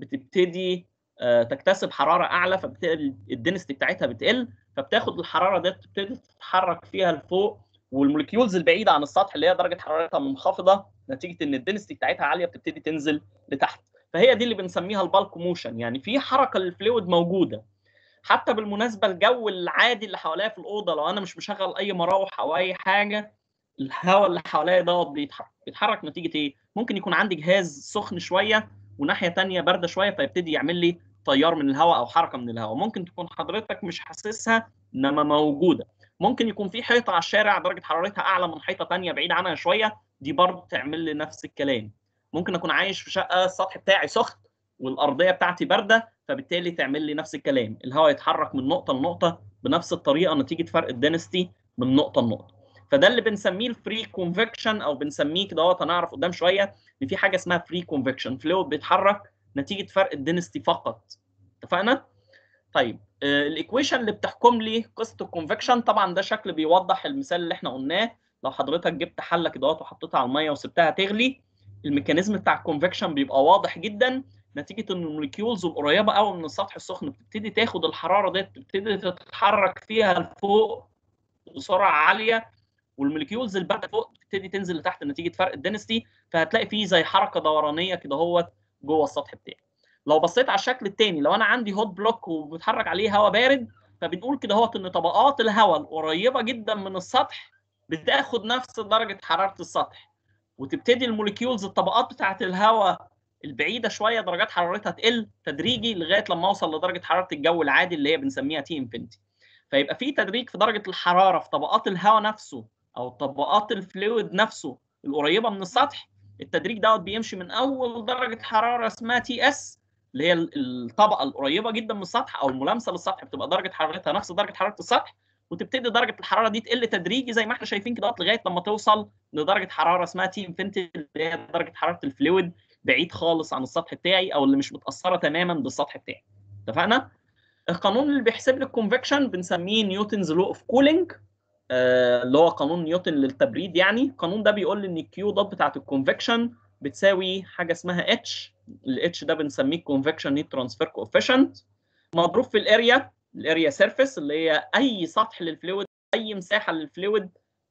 بتبتدي آه، تكتسب حراره اعلى فبالتالي الدنستي بتاعتها بتقل فبتاخد الحراره دي تبتدي تتحرك فيها لفوق والموليكيولز البعيده عن السطح اللي هي درجه حرارتها منخفضه نتيجه ان الدنستي بتاعتها عاليه بتبتدي تنزل لتحت فهي دي اللي بنسميها البالك موشن يعني في حركه للفلويد موجوده حتى بالمناسبه الجو العادي اللي حواليا في الاوضه لو انا مش مشغل اي مراوح او اي حاجه الهواء اللي حواليا دوت بيتحرك بيتحرك نتيجه ايه ممكن يكون عندي جهاز سخن شويه وناحيه تانية بارده شويه فيبتدي يعمل لي تيار من الهواء او حركه من الهواء ممكن تكون حضرتك مش حاسسها انما موجوده ممكن يكون في حيطه على الشارع درجه حرارتها اعلى من حيطه تانية بعيد عنها شويه دي برضه تعمل لي نفس الكلام ممكن اكون عايش في شقه السطح بتاعي سخن والارضيه بتاعتي بارده فبالتالي تعمل لي نفس الكلام الهواء يتحرك من نقطه لنقطه بنفس الطريقه نتيجه فرق الدنستي من نقطه لنقطه فده اللي بنسميه الفري كونفكشن او بنسميه كده اهوت هنعرف قدام شويه ان في حاجه اسمها فري كونفكشن فلويد بيتحرك نتيجه فرق الدنستي فقط اتفقنا طيب آه، الايكويشن اللي بتحكم لي قصه الكونفكشن طبعا ده شكل بيوضح المثال اللي احنا قلناه لو حضرتك جبت حله كده اهوت وحطيتها على الميه وسبتها تغلي الميكانيزم بتاع الكونفكشن بيبقى واضح جدا نتيجه ان الموليكيولز القريبه قوي من السطح السخن بتبتدي تاخد الحراره ديت بتبتدي تتحرك فيها لفوق بسرعه عاليه والموليكيولز البارده فوق بتبتدي تنزل لتحت نتيجه فرق الدنستي فهتلاقي فيه زي حركه دورانيه كده هو جوه السطح بتاعي لو بصيت على الشكل الثاني لو انا عندي هوت بلوك وبيتحرك عليه هواء بارد فبنقول كده هو ان طبقات الهواء القريبه جدا من السطح بتاخد نفس درجه حراره السطح وتبتدي الموليكيولز الطبقات بتاعه الهواء البعيده شويه درجات حرارتها تقل تدريجي لغايه لما اوصل لدرجه حراره الجو العادي اللي هي بنسميها تي انفينيتي فيبقى في تدريج في درجه الحراره في طبقات الهواء نفسه او طبقات الفلويد نفسه القريبه من السطح التدريج دوت بيمشي من اول درجه حراره اسمها تي اس اللي هي الطبقه القريبه جدا من السطح او الملامسه للسطح بتبقى درجه حرارتها نفس درجه حراره السطح وتبتدي درجه الحراره دي تقل تدريجي زي ما احنا شايفين كده لغايه لما توصل لدرجه حراره اسمها تي انفينيتي اللي هي درجه حراره الفلويد بعيد خالص عن السطح بتاعي او اللي مش متاثره تماما بالسطح بتاعي اتفقنا القانون اللي بيحسب لي الكونفكشن بنسميه نيوتنز لو اوف كولينج اللي هو قانون نيوتن للتبريد يعني القانون ده بيقول لي ان الكيو دوت بتاعت الكونفكشن بتساوي حاجه اسمها اتش الاتش ده بنسميه كونفكشن نيت ترانسفير كوفيشنت مضروب في الاريا الاريا سيرفيس اللي هي اي سطح للفلويد اي مساحه للفلويد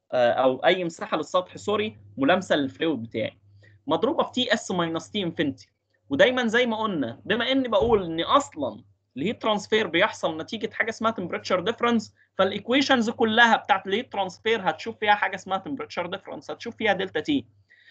او اي مساحه للسطح سوري ملامسه للفلويد بتاعي مضروبه في تي اس ماينس تي انفينيتي ودايما زي ما قلنا بما اني بقول ان اصلا الهيت ترانسفير بيحصل نتيجه حاجه اسمها تمبريتشر ديفرنس فالايكويشنز كلها بتاعت الهيت ترانسفير هتشوف فيها حاجه اسمها تمبريتشر ديفرنس هتشوف فيها دلتا تي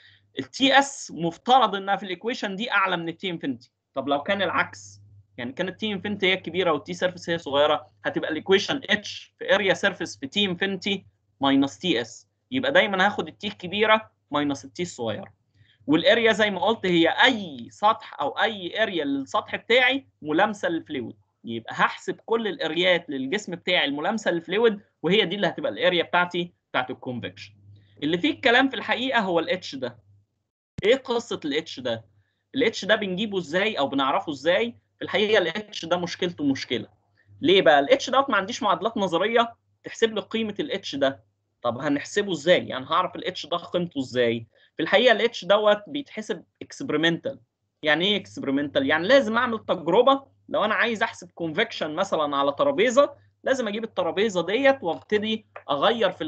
التي اس مفترض انها في الايكويشن دي اعلى من التي انفينيتي طب لو كان العكس يعني كانت تي انفينيتي هي الكبيره والتي سيرفيس هي صغيره هتبقى الايكويشن اتش في اريا سيرفيس في تي انفينيتي ماينس تي اس يبقى دايما هاخد التي الكبيره ماينس التي الصغيره والاريا زي ما قلت هي اي سطح او اي اريا للسطح بتاعي ملامسه للفلويد يبقى هحسب كل الاريات للجسم بتاعي الملامسه للفلويد وهي دي اللي هتبقى الاريا بتاعتي بتاعت الكونفكشن اللي فيه الكلام في الحقيقه هو الاتش ده ايه قصه الاتش ده الاتش ده بنجيبه ازاي او بنعرفه ازاي في الحقيقه الاتش ده مشكلته مشكله ليه بقى الاتش دوت ما عنديش معادلات نظريه تحسب لي قيمه الاتش ده طب هنحسبه ازاي يعني هعرف الاتش ده قيمته ازاي في الحقيقه الاتش دوت بيتحسب اكسبيرمنتال يعني ايه اكسبيرمنتال يعني لازم اعمل تجربه لو انا عايز احسب كونفكشن مثلا على ترابيزه لازم اجيب الترابيزه ديت وابتدي اغير في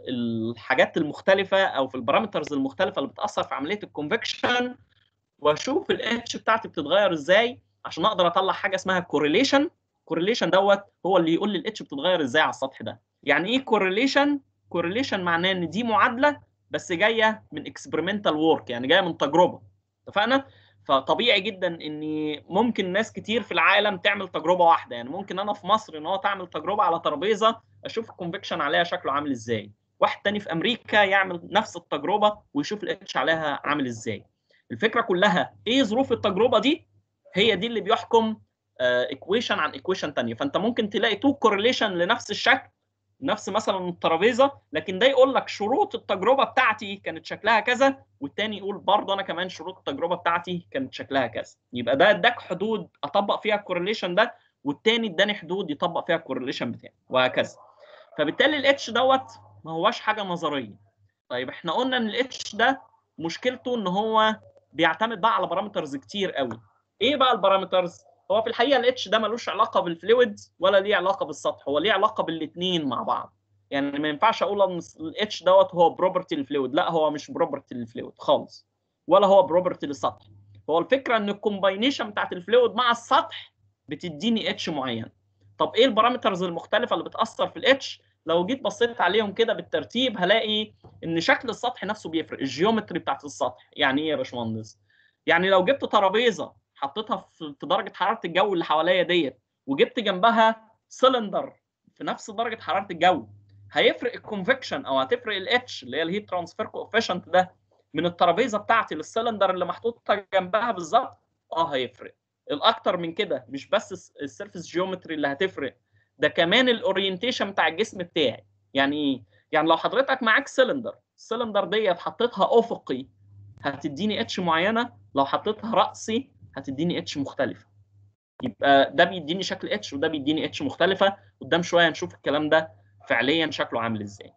الحاجات المختلفه او في البارامترز المختلفه اللي بتاثر في عمليه الكونفكشن واشوف الاتش بتاعتي بتتغير ازاي عشان اقدر اطلع حاجه اسمها كورليشن كورليشن دوت هو اللي يقول لي الاتش بتتغير ازاي على السطح ده يعني ايه كورليشن كورليشن معناه ان دي معادله بس جايه من اكسبيرمنتال وورك يعني جايه من تجربه اتفقنا فطبيعي جدا ان ممكن ناس كتير في العالم تعمل تجربه واحده يعني ممكن انا في مصر ان هو تعمل تجربه على ترابيزه اشوف الكونفكشن عليها شكله عامل ازاي واحد تاني في امريكا يعمل نفس التجربه ويشوف الاتش عليها عامل ازاي الفكره كلها ايه ظروف التجربه دي هي دي اللي بيحكم ايكويشن عن ايكويشن ثانيه فانت ممكن تلاقي تو كورليشن لنفس الشكل نفس مثلا الترابيزه لكن ده يقول لك شروط التجربه بتاعتي كانت شكلها كذا والتاني يقول برضه انا كمان شروط التجربه بتاعتي كانت شكلها كذا يبقى ده اداك حدود اطبق فيها الكورليشن ده والتاني اداني حدود يطبق فيها الكورليشن بتاعي وهكذا فبالتالي الاتش دوت ما هواش حاجه نظريه طيب احنا قلنا ان الاتش ده مشكلته ان هو بيعتمد بقى على بارامترز كتير قوي ايه بقى البارامترز هو في الحقيقه الاتش ده ملوش علاقه بالفلويد ولا ليه علاقه بالسطح هو ليه علاقه بالاثنين مع بعض يعني ما ينفعش اقول ان الاتش دوت هو بروبرتي للفلويد لا هو مش بروبرتي للفلويد خالص ولا هو بروبرتي للسطح هو الفكره ان الكومباينيشن بتاعت الفلويد مع السطح بتديني اتش معين طب ايه البارامترز المختلفه اللي بتاثر في الاتش لو جيت بصيت عليهم كده بالترتيب هلاقي ان شكل السطح نفسه بيفرق الجيومتري بتاعت السطح يعني ايه يا باشمهندس يعني لو جبت ترابيزه حطيتها في درجه حراره الجو اللي حواليا ديت وجبت جنبها سلندر في نفس درجه حراره الجو هيفرق الكونفكشن او هتفرق الاتش اللي هي الهيت ترانسفير كوفيشنت ده من الترابيزه بتاعتي للسلندر اللي محطوطه جنبها بالظبط اه هيفرق الاكتر من كده مش بس السيرفيس جيومتري اللي هتفرق ده كمان الاورينتيشن بتاع الجسم بتاعي يعني ايه يعني لو حضرتك معاك سلندر السلندر ديت حطيتها افقي هتديني اتش معينه لو حطيتها راسي هتديني اتش مختلفه يبقى ده بيديني شكل اتش وده بيديني اتش مختلفه قدام شويه نشوف الكلام ده فعليا شكله عامل ازاي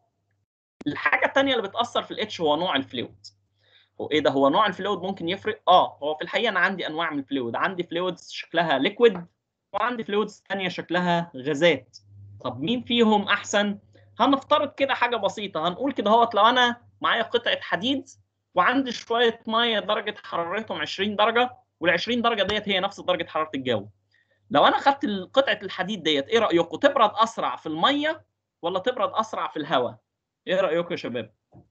الحاجه الثانيه اللي بتاثر في الاتش هو نوع الفلويد هو ايه ده هو نوع الفلويد ممكن يفرق اه هو في الحقيقه انا عندي انواع من الفلويد عندي فلويدز شكلها ليكويد وعندي فلويدز ثانيه شكلها غازات طب مين فيهم احسن هنفترض كده حاجه بسيطه هنقول كده اهوت لو انا معايا قطعه حديد وعندي شويه ميه درجه حرارتهم 20 درجه وال 20 درجه ديت هي نفس درجه حراره الجو لو انا خدت قطعه الحديد ديت ايه رايكم تبرد اسرع في الميه ولا تبرد اسرع في الهواء ايه رايكم يا شباب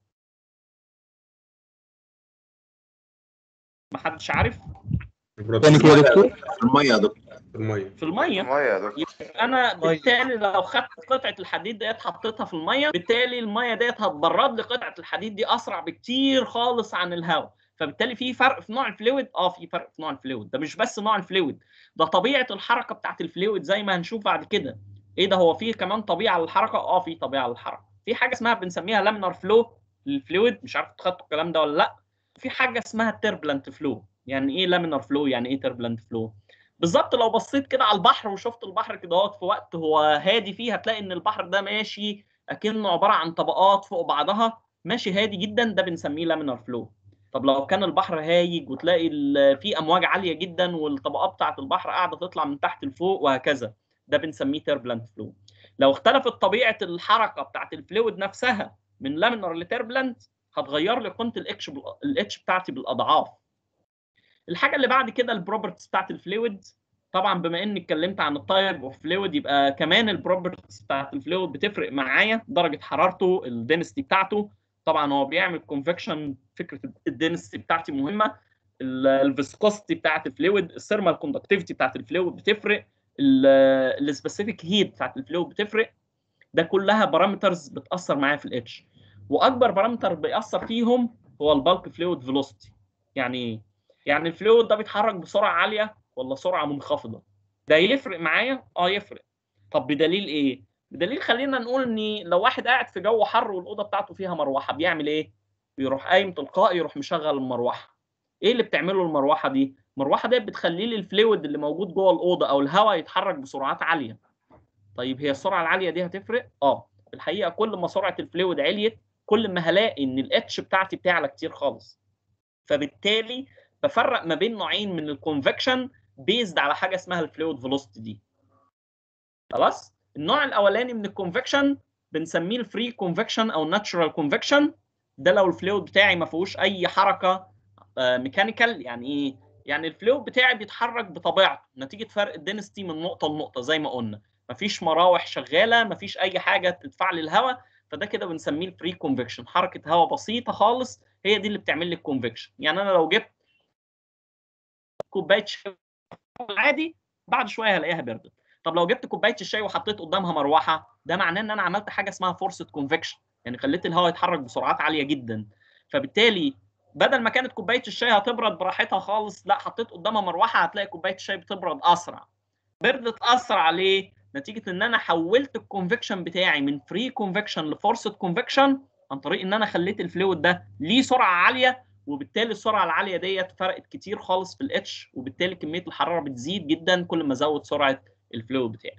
محدش عارف تاني كده يا دكتور في الميه يا دكتور في الميه في الميه ميه يا دكتور انا بالتالي لو خدت قطعه الحديد ديت حطيتها في الميه بالتالي الميه ديت هتبرد لي قطعه الحديد دي اسرع بكتير خالص عن الهواء فبالتالي في فرق في نوع الفلويد اه في فرق في نوع الفلويد ده مش بس نوع الفلويد ده طبيعه الحركه بتاعت الفلويد زي ما هنشوف بعد كده ايه ده هو في كمان طبيعه للحركه اه في طبيعه للحركه في حاجه اسمها بنسميها لامينار فلو للفلويد مش عارف خدتوا الكلام ده ولا لا في حاجه اسمها تربلنت فلو يعني ايه لامينار فلو يعني ايه تربلنت فلو بالظبط لو بصيت كده على البحر وشفت البحر كده اهوت في وقت هو هادي فيه هتلاقي ان البحر ده ماشي اكنه عباره عن طبقات فوق بعضها ماشي هادي جدا ده بنسميه لامينار فلو طب لو كان البحر هايج وتلاقي في امواج عاليه جدا والطبقات بتاعه البحر قاعده تطلع من تحت لفوق وهكذا ده بنسميه تربلنت فلو لو اختلفت طبيعه الحركه بتاعه الفلويد نفسها من لامينار لتربلنت هتغير لي قيمه الاتش الاتش بتاعتي بالاضعاف الحاجه اللي بعد كده البروبرتيز بتاعت الفلويد طبعا بما اني اتكلمت عن التايب اوف فلويد يبقى كمان البروبرتيز بتاعت الفلويد بتفرق معايا درجه حرارته الدنسيتي بتاعته طبعا هو بيعمل كونفكشن فكره الدنسيتي بتاعتي مهمه الفيسكوستي بتاعت الفلويد الثيرمال كوندكتيفيتي بتاعت الفلويد بتفرق السبيسيفيك هيت بتاعت الفلويد بتفرق ده كلها بارامترز بتاثر معايا في الاتش واكبر بارامتر بيأثر فيهم هو البالك فلويد فيلوسيتي يعني ايه يعني الفلويد ده بيتحرك بسرعه عاليه ولا سرعه منخفضه ده يفرق معايا اه يفرق طب بدليل ايه بدليل خلينا نقول ان لو واحد قاعد في جو حر والاوضه بتاعته فيها مروحه بيعمل ايه بيروح قايم تلقائي يروح مشغل المروحه ايه اللي بتعمله المروحه دي المروحه دي بتخلي لي الفلويد اللي موجود جوه الاوضه او الهواء يتحرك بسرعات عاليه طيب هي السرعه العاليه دي هتفرق اه في الحقيقه كل ما سرعه الفلويد عليت كل ما هلاقي ان الاتش بتاعتي بتعلى كتير خالص فبالتالي بفرق ما بين نوعين من الكونفكشن بيزد على حاجه اسمها الفلويد فيلوسيتي دي خلاص النوع الاولاني من الكونفكشن بنسميه الفري كونفكشن او ناتشورال كونفكشن ده لو الفلويد بتاعي ما فيهوش اي حركه ميكانيكال يعني ايه يعني الفلويد بتاعي بيتحرك بطبيعته نتيجه فرق الدنستي من نقطه لنقطه زي ما قلنا مفيش مراوح شغاله مفيش اي حاجه تدفع لي الهواء فده كده بنسميه الفري كونفكشن حركه هواء بسيطه خالص هي دي اللي بتعمل لي الكونفكشن يعني انا لو جبت كوبايه شاي عادي بعد شويه هلاقيها بردت طب لو جبت كوبايه الشاي وحطيت قدامها مروحه ده معناه ان انا عملت حاجه اسمها فورسد كونفكشن يعني خليت الهواء يتحرك بسرعات عاليه جدا فبالتالي بدل ما كانت كوبايه الشاي هتبرد براحتها خالص لا حطيت قدامها مروحه هتلاقي كوبايه الشاي بتبرد اسرع بردت اسرع ليه نتيجه ان انا حولت الكونفكشن بتاعي من فري كونفكشن لفورسد كونفكشن عن طريق ان انا خليت الفلويد ده ليه سرعه عاليه وبالتالي السرعه العاليه ديت فرقت كتير خالص في الاتش وبالتالي كميه الحراره بتزيد جدا كل ما ازود سرعه الفلويد بتاعي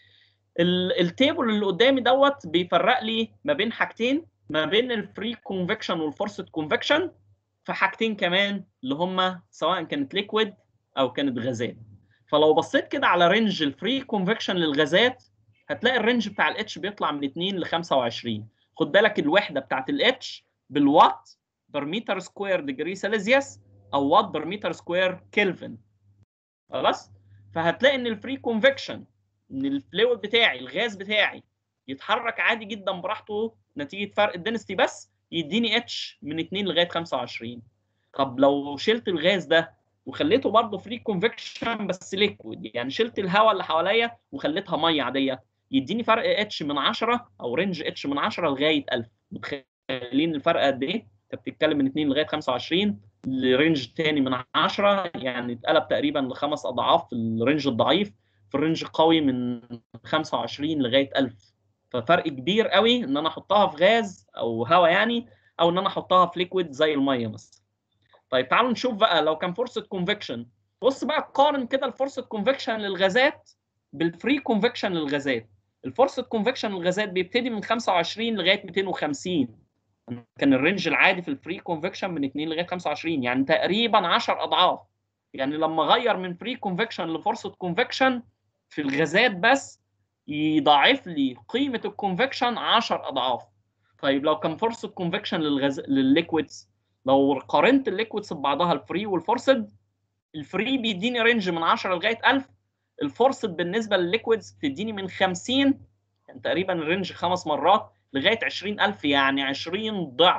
التيبل اللي قدامي دوت بيفرق لي ما بين حاجتين ما بين الفري كونفكشن والفورسد كونفكشن في حاجتين كمان اللي هم سواء كانت ليكويد او كانت غازات فلو بصيت كده على رينج الفري كونفكشن للغازات هتلاقي الرينج بتاع الاتش بيطلع من 2 ل 25 خد بالك الوحده بتاعت الاتش بالوات بر متر سكوير ديجري سيليزيوس او وات بر متر سكوير كلفن خلاص فهتلاقي ان الفري كونفكشن ان الفلويد بتاعي الغاز بتاعي يتحرك عادي جدا براحته نتيجه فرق الدنستي بس يديني اتش من 2 لغايه 25 طب لو شلت الغاز ده وخليته برضه فري كونفكشن بس ليكويد يعني شلت الهواء اللي حواليا وخليتها ميه عاديه يديني فرق اتش من 10 او رينج اتش من 10 لغايه 1000 متخيلين الفرق قد ايه؟ انت بتتكلم من 2 لغايه 25 لرينج تاني من 10 يعني اتقلب تقريبا لخمس اضعاف في الرينج الضعيف في الرينج القوي من 25 لغايه 1000 ففرق كبير قوي ان انا احطها في غاز او هواء يعني او ان انا احطها في ليكويد زي الميه مثلا طيب تعالوا نشوف بقى لو كان فرصه كونفكشن بص بقى قارن كده الفرصه كونفكشن للغازات بالفري كونفكشن للغازات الفرصه كونفكشن للغازات بيبتدي من 25 لغايه 250 كان الرينج العادي في الفري كونفكشن من 2 لغايه 25 يعني تقريبا 10 اضعاف يعني لما غير من فري كونفكشن لفرصه كونفكشن في الغازات بس يضاعف لي قيمه الكونفكشن 10 اضعاف طيب لو كان فرصه كونفكشن للغاز للليكويدز لو قارنت الليكويدز ببعضها الفري والفورسد الفري بيديني رينج من 10 لغايه 1000 الفورسد بالنسبه للليكويدز بتديني من 50 يعني تقريبا الرينج خمس مرات لغايه 20000 يعني 20 ضعف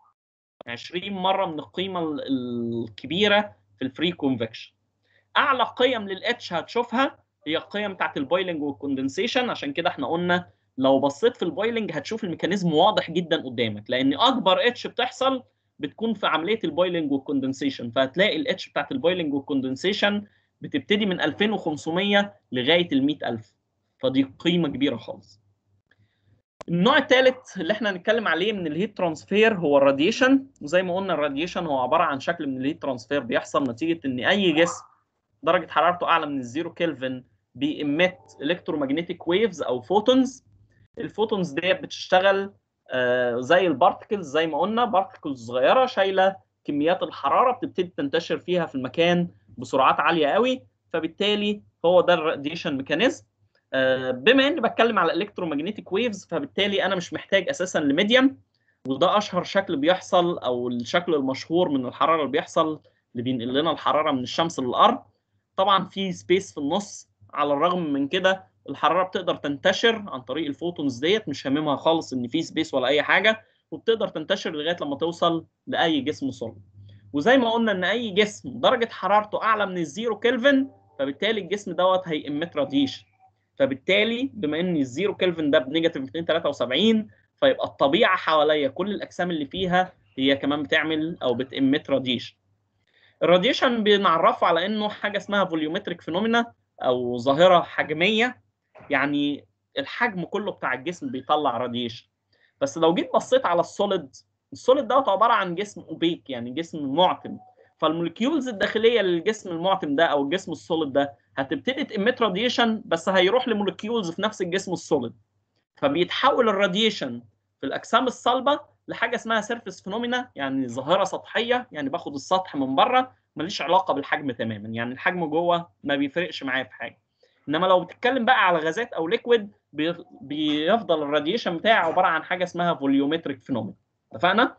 20 مره من القيمه الكبيره في الفري كونفكشن اعلى قيم للاتش هتشوفها هي القيم بتاعت البويلنج والكوندنسيشن عشان كده احنا قلنا لو بصيت في البويلنج هتشوف الميكانيزم واضح جدا قدامك لان اكبر اتش بتحصل بتكون في عمليه البويلنج والكوندنسيشن فهتلاقي الاتش بتاعت البويلنج والكوندنسيشن بتبتدي من 2500 لغايه ال 100000 فدي قيمه كبيره خالص النوع الثالث اللي احنا هنتكلم عليه من الهيت ترانسفير هو الراديشن وزي ما قلنا الراديشن هو عباره عن شكل من الهيت ترانسفير بيحصل نتيجه ان اي جسم درجه حرارته اعلى من الزيرو كلفن بيمت الكترومagnetic ويفز او فوتونز الفوتونز ديت بتشتغل آه زي البارتكلز زي ما قلنا بارتكلز صغيره شايله كميات الحراره بتبتدي تنتشر فيها في المكان بسرعات عاليه قوي فبالتالي هو ده الراديشن ميكانيزم آه بما اني بتكلم على الكترومagnetic ويفز فبالتالي انا مش محتاج اساسا لميديم وده اشهر شكل بيحصل او الشكل المشهور من الحراره اللي بيحصل اللي بينقل لنا الحراره من الشمس للارض طبعا في سبيس في النص على الرغم من كده الحراره بتقدر تنتشر عن طريق الفوتونز ديت مش هاممها خالص ان في سبيس ولا اي حاجه وبتقدر تنتشر لغايه لما توصل لاي جسم صلب وزي ما قلنا ان اي جسم درجه حرارته اعلى من الزيرو كلفن فبالتالي الجسم دوت هيأمت راديشن فبالتالي بما ان الزيرو كلفن ده بنيجاتيف 273 فيبقى الطبيعه حواليا كل الاجسام اللي فيها هي كمان بتعمل او بتأمت راديشن الراديشن بنعرفه على انه حاجه اسمها فوليومتريك فينومينا او ظاهره حجميه يعني الحجم كله بتاع الجسم بيطلع راديشن بس لو جيت بصيت على السوليد السوليد دوت عباره عن جسم اوبيك يعني جسم معتم فالموليكيولز الداخليه للجسم المعتم ده او الجسم السوليد ده هتبتدي تemit راديشن بس هيروح لموليكيولز في نفس الجسم السوليد فبيتحول الراديشن في الاجسام الصلبه لحاجه اسمها سيرفيس فينومينا يعني ظاهره سطحيه يعني باخد السطح من بره ماليش علاقه بالحجم تماما يعني الحجم جوه ما بيفرقش معايا في حاجه انما لو بتتكلم بقى على غازات او ليكويد بيفضل الراديشن بتاعي عباره عن حاجه اسمها فوليومتريك فينومينا اتفقنا؟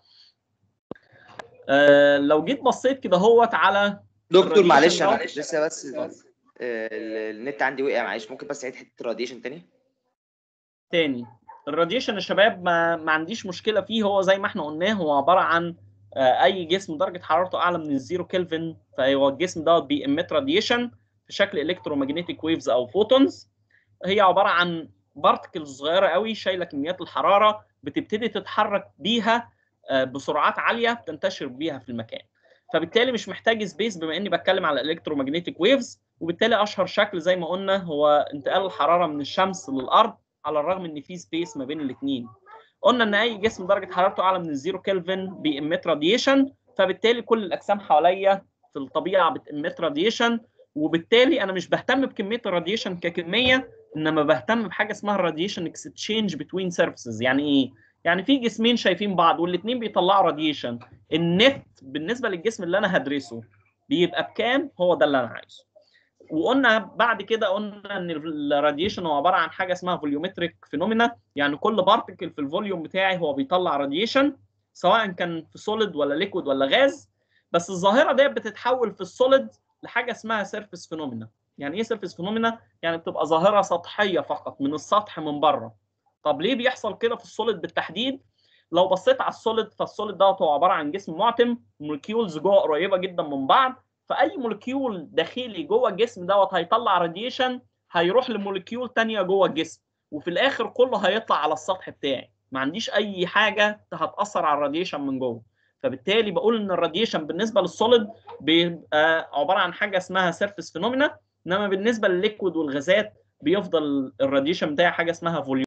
آه لو جيت بصيت كده هوت على دكتور الراديشن معلش دوت- انا لسه بس آه، ال- النت عندي وقع معلش ممكن بس عيد حته راديشن تاني تاني الراديشن يا شباب ما, ما عنديش مشكله فيه هو زي ما احنا قلناه هو عباره عن آه، اي جسم درجه حرارته اعلى من الزيرو كلفن فهو الجسم دوت بيمت راديشن في شكل الكترومagnetic ويفز او فوتونز هي عباره عن بارتكلز صغيره قوي شايله كميات الحراره بتبتدي تتحرك بيها آه، بسرعات عاليه بتنتشر بيها في المكان فبالتالي مش محتاج سبيس بما اني بتكلم على الكترومagnetic ويفز وبالتالي اشهر شكل زي ما قلنا هو انتقال الحراره من الشمس للارض على الرغم ان في سبيس ما بين الاثنين قلنا ان اي جسم درجه حرارته اعلى من الزيرو كلفن بيمت راديشن فبالتالي كل الاجسام حواليا في الطبيعه بتمت راديشن وبالتالي انا مش بهتم بكميه الراديشن ككميه انما بهتم بحاجه اسمها الراديشن اكستشينج بتوين سيرفيسز يعني ايه يعني في جسمين شايفين بعض والاثنين بيطلعوا راديشن النت بالنسبه للجسم اللي انا هدرسه بيبقى بكام هو ده اللي انا عايزه وقلنا بعد كده قلنا ان الراديشن هو عباره عن حاجه اسمها فوليومتريك فينومينا يعني كل بارتكل في الفوليوم بتاعي هو بيطلع راديشن سواء كان في سوليد ولا ليكويد ولا غاز بس الظاهره ديت بتتحول في السوليد لحاجه اسمها سيرفيس فينومينا يعني ايه سيرفيس فينومينا يعني بتبقى ظاهره سطحيه فقط من السطح من بره طب ليه بيحصل كده في السوليد بالتحديد لو بصيت على السوليد فالسوليد دوت هو عباره عن جسم معتم مولكيولز جوه قريبه جدا من بعض فاي مولكيول داخلي جوه الجسم دوت هيطلع راديشن هيروح لمولكيول تانية جوه الجسم وفي الاخر كله هيطلع على السطح بتاعي ما عنديش اي حاجه هتاثر على الراديشن من جوه فبالتالي بقول ان الراديشن بالنسبه للسوليد بيبقى عباره عن حاجه اسمها سيرفيس فينومينا انما بالنسبه للليكويد والغازات بيفضل الراديشن بتاعي حاجه اسمها فوليوم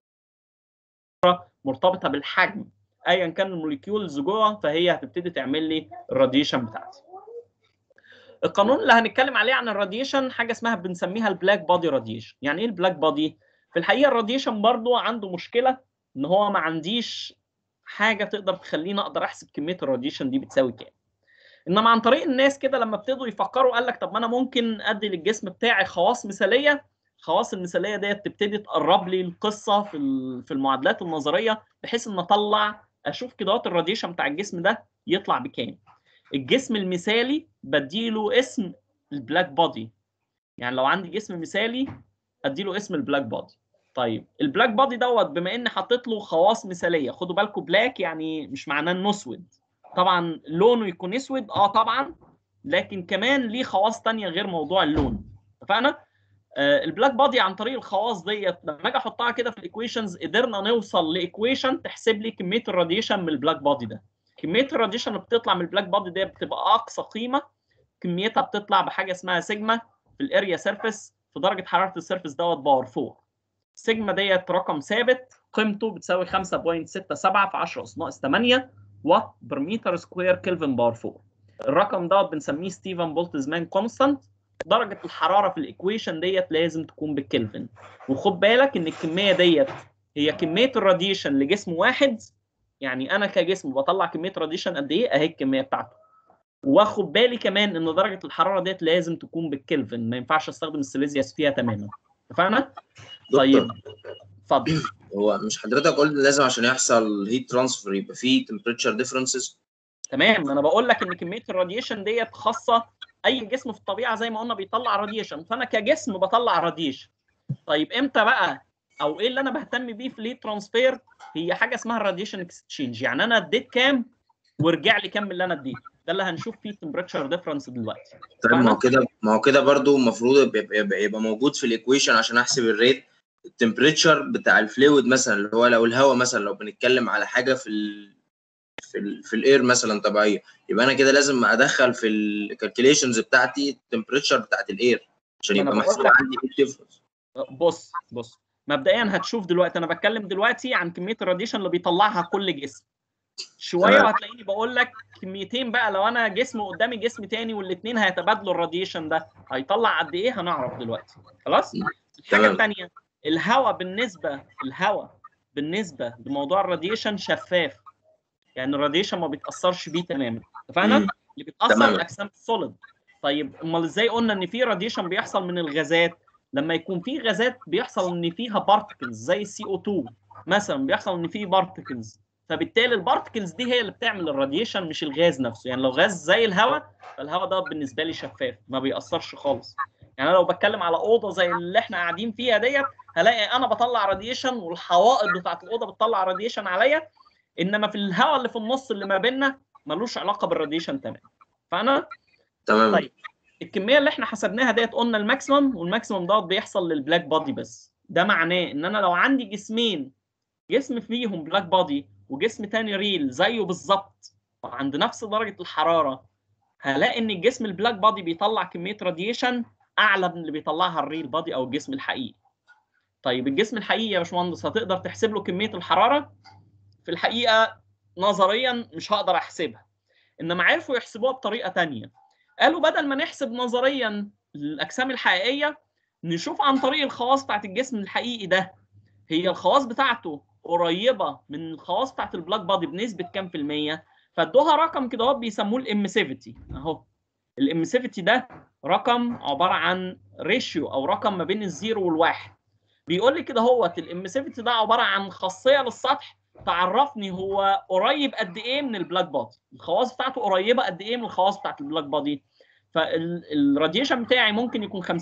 مرتبطه بالحجم ايا كان الموليكيولز جوه فهي هتبتدي تعمل لي الراديشن بتاعتي القانون اللي هنتكلم عليه عن الراديشن حاجه اسمها بنسميها البلاك بادي راديشن يعني ايه البلاك بادي في الحقيقه الراديشن برضو عنده مشكله ان هو ما عنديش حاجه تقدر تخليني اقدر احسب كميه الراديشن دي بتساوي كام انما عن طريق الناس كده لما ابتدوا يفكروا قال لك طب ما انا ممكن ادي للجسم بتاعي خواص مثاليه الخواص المثاليه ديت تبتدي تقرب لي القصه في في المعادلات النظريه بحيث ان اطلع اشوف كده الراديشن بتاع الجسم ده يطلع بكام الجسم المثالي بديله اسم البلاك بودي يعني لو عندي جسم مثالي اديله اسم البلاك بودي طيب البلاك بودي دوت بما اني حطيت له خواص مثاليه خدوا بالكم بلاك يعني مش معناه انه اسود طبعا لونه يكون اسود اه طبعا لكن كمان ليه خواص تانية غير موضوع اللون اتفقنا آه البلاك بودي عن طريق الخواص ديت لما اجي احطها كده في الايكويشنز قدرنا نوصل لايكويشن تحسب لي كميه الراديشن من البلاك بودي ده كميه الراديشن اللي بتطلع من البلاك بودي دي بتبقى اقصى قيمه كميتها بتطلع بحاجه اسمها سيجما في الاريا سيرفيس في درجه حراره السيرفيس دوت باور 4 سيجما ديت رقم ثابت قيمته بتساوي 5.67 في 10 اس ناقص 8 وات بر متر سكوير كلفن باور 4 الرقم دوت بنسميه ستيفن بولتزمان كونستانت درجه الحراره في الايكويشن ديت لازم تكون بالكلفن وخد بالك ان الكميه ديت هي كميه الراديشن لجسم واحد يعني انا كجسم بطلع كميه راديشن قد ايه اهي الكميه بتاعته واخد بالي كمان ان درجه الحراره ديت لازم تكون بالكلفن ما ينفعش استخدم السيليزيوس فيها تماما اتفقنا طيب اتفضل هو مش حضرتك قلت لازم عشان يحصل هيت ترانسفير يبقى فيه تمبريتشر ديفرنسز تمام انا بقول لك ان كميه الراديشن ديت خاصه اي جسم في الطبيعه زي ما قلنا بيطلع راديشن فانا كجسم بطلع راديشن طيب امتى بقى او ايه اللي انا بهتم بيه في ليد ترانسفير هي حاجه اسمها الراديشن اكسشينج يعني انا اديت كام ورجع لي كام من اللي انا اديته ده اللي هنشوف فيه تمبريتشر ديفرنس دلوقتي طيب ما هو كده ما هو كده برضو المفروض يبقى, يبقى, يبقى موجود في الايكويشن عشان احسب الريت التمبريتشر بتاع الفلويد مثلا اللي هو لو الهواء مثلا لو بنتكلم على حاجه في ال في ال في الاير مثلا طبيعيه يبقى انا كده لازم ادخل في الكالكوليشنز بتاعتي التمبريتشر بتاعت الاير عشان ما أنا يبقى بقول محسوب لك. عندي ايه الديفرنس بص بص مبدئيا هتشوف دلوقتي انا بتكلم دلوقتي عن كميه الراديشن اللي بيطلعها كل جسم شويه تمام. وهتلاقيني بقول لك كميتين بقى لو انا جسم قدامي جسم تاني والاثنين هيتبادلوا الراديشن ده هيطلع قد ايه هنعرف دلوقتي خلاص الحاجه تمام. الثانيه الهواء بالنسبه الهواء بالنسبه لموضوع الراديشن شفاف يعني الراديشن ما بيتاثرش بيه تماما اتفقنا مم. اللي بيتاثر تمام. الاجسام السوليد طيب امال ازاي قلنا ان في راديشن بيحصل من الغازات لما يكون في غازات بيحصل ان فيها بارتكلز زي السي او 2 مثلا بيحصل ان في بارتكلز فبالتالي البارتكلز دي هي اللي بتعمل الراديشن مش الغاز نفسه يعني لو غاز زي الهواء فالهواء ده بالنسبه لي شفاف ما بيأثرش خالص يعني انا لو بتكلم على اوضه زي اللي احنا قاعدين فيها ديت هلاقي انا بطلع راديشن والحوائط بتاعت الاوضه بتطلع راديشن عليا انما في الهواء اللي في النص اللي ما بيننا ملوش علاقه بالراديشن تمام فانا تمام طيب. الكميه اللي احنا حسبناها ديت قلنا الماكسيمم والماكسيمم دوت بيحصل للبلاك بادي بس ده معناه ان انا لو عندي جسمين جسم فيهم بلاك بادي وجسم تاني ريل زيه بالظبط وعند نفس درجه الحراره هلاقي ان الجسم البلاك بادي بيطلع كميه راديشن اعلى من اللي بيطلعها الريل بادي او الجسم الحقيقي طيب الجسم الحقيقي يا باشمهندس هتقدر تحسب له كميه الحراره في الحقيقه نظريا مش هقدر احسبها انما عرفوا يحسبوها بطريقه تانية قالوا بدل ما نحسب نظريا الاجسام الحقيقيه نشوف عن طريق الخواص بتاعت الجسم الحقيقي ده هي الخواص بتاعته قريبه من الخواص بتاعت البلاك بادي بنسبه كام في الميه فادوها رقم كده اهو بيسموه الامسيفيتي اهو الامسيفيتي ده رقم عباره عن ريشيو او رقم ما بين الزيرو والواحد بيقول لي كده هوت الامسيفيتي ده عباره عن خاصيه للسطح تعرفني هو قريب قد ايه من البلاك بادي الخواص بتاعته قريبه قد ايه من الخواص بتاعت البلاك بادي فالراديشن بتاعي ممكن يكون 50% 60%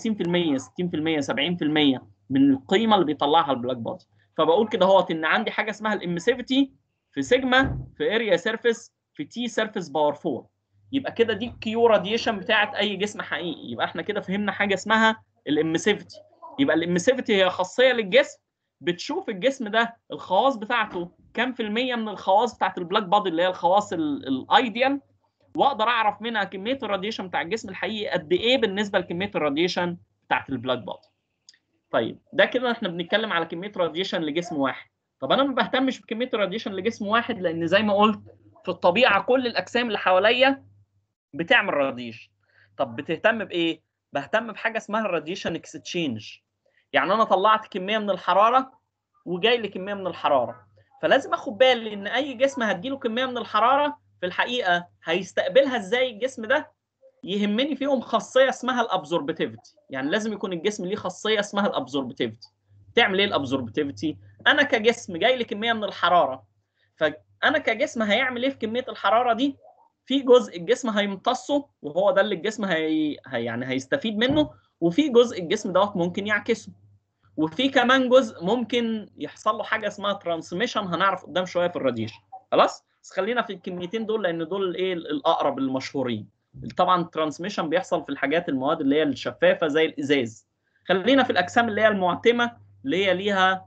70% من القيمه اللي بيطلعها البلاك بادي فبقول كده هوت ان عندي حاجه اسمها الامسيفيتي في سيجما في اريا سيرفيس في تي سيرفيس باور 4 يبقى كده دي كيو راديشن بتاعت اي جسم حقيقي يبقى احنا كده فهمنا حاجه اسمها الامسيفيتي يبقى الامسيفيتي هي خاصيه للجسم بتشوف الجسم ده الخواص بتاعته كام في المية من الخواص بتاعت البلاك بادي اللي هي الخواص الايديال واقدر اعرف منها كميه الراديشن بتاع الجسم الحقيقي قد ايه بالنسبه لكميه الراديشن بتاعت البلاك بادي. طيب ده كده احنا بنتكلم على كميه راديشن لجسم واحد. طب انا ما بهتمش بكميه الراديشن لجسم واحد لان زي ما قلت في الطبيعه كل الاجسام اللي حواليا بتعمل راديشن. طب بتهتم بايه؟ بهتم بحاجه اسمها الراديشن اكستشينج. يعني انا طلعت كميه من الحراره وجاي لي كميه من الحراره. فلازم اخد بالي ان اي جسم هتجيله كميه من الحراره في الحقيقه هيستقبلها ازاي الجسم ده يهمني فيهم خاصيه اسمها الابزوربتيفيتي يعني لازم يكون الجسم ليه خاصيه اسمها الابزوربتيفيتي تعمل ايه الابزوربتيفيتي انا كجسم جاي لي كميه من الحراره فانا كجسم هيعمل ايه في كميه الحراره دي في جزء الجسم هيمتصه وهو ده اللي الجسم هي... هي يعني هيستفيد منه وفي جزء الجسم دوت ممكن يعكسه وفي كمان جزء ممكن يحصل له حاجه اسمها ترانسميشن هنعرف قدام شويه في الراديشن خلاص بس خلينا في الكميتين دول لان دول الايه الاقرب المشهورين طبعا الترانسميشن بيحصل في الحاجات المواد اللي هي الشفافه زي الازاز خلينا في الاجسام اللي هي المعتمه اللي هي ليها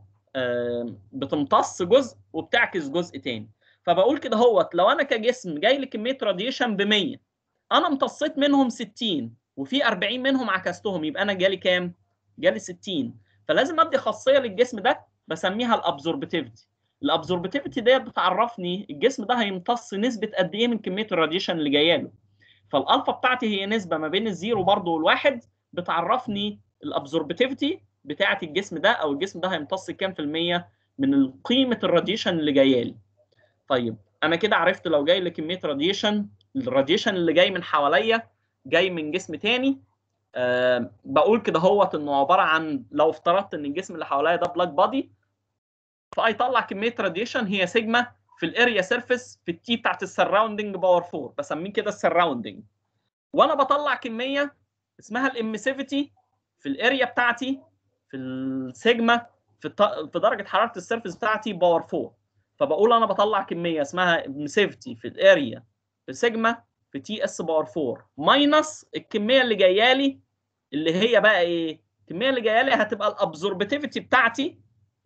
بتمتص جزء وبتعكس جزء تاني فبقول كده هوت لو انا كجسم جاي لي كميه راديشن ب 100 انا امتصيت منهم 60 وفي 40 منهم عكستهم يبقى انا جالي كام؟ جالي 60 فلازم ادي خاصيه للجسم ده بسميها الابزوربتيفيتي الابزوربتيفيتي ديت بتعرفني الجسم ده هيمتص نسبه قد ايه من كميه الراديشن اللي جايه له فالالفا بتاعتي هي نسبه ما بين الزيرو برضه والواحد بتعرفني الابزوربتيفيتي بتاعه الجسم ده او الجسم ده هيمتص كام في الميه من قيمه الراديشن اللي جايه لي طيب انا كده عرفت لو جاي لي كميه راديشن الراديشن اللي جاي من حواليا جاي من جسم تاني أه بقول كده هوت انه عباره عن لو افترضت ان الجسم اللي حواليا ده بلاك بادي فهيطلع كميه راديشن هي سيجما في الاريا سيرفيس في التي بتاعت السراوندنج باور 4 بسميه كده السراوندنج وانا بطلع كميه اسمها الاميسيفيتي في الاريا بتاعتي في السيجما في الط... في درجه حراره السيرفيس بتاعتي باور 4 فبقول انا بطلع كميه اسمها اميسيفيتي في الاريا في سيجما في تي اس باور 4 ماينس الكميه اللي جايه لي اللي هي بقى ايه؟ الكميه اللي جايه لي هتبقى الابزوربتيفيتي بتاعتي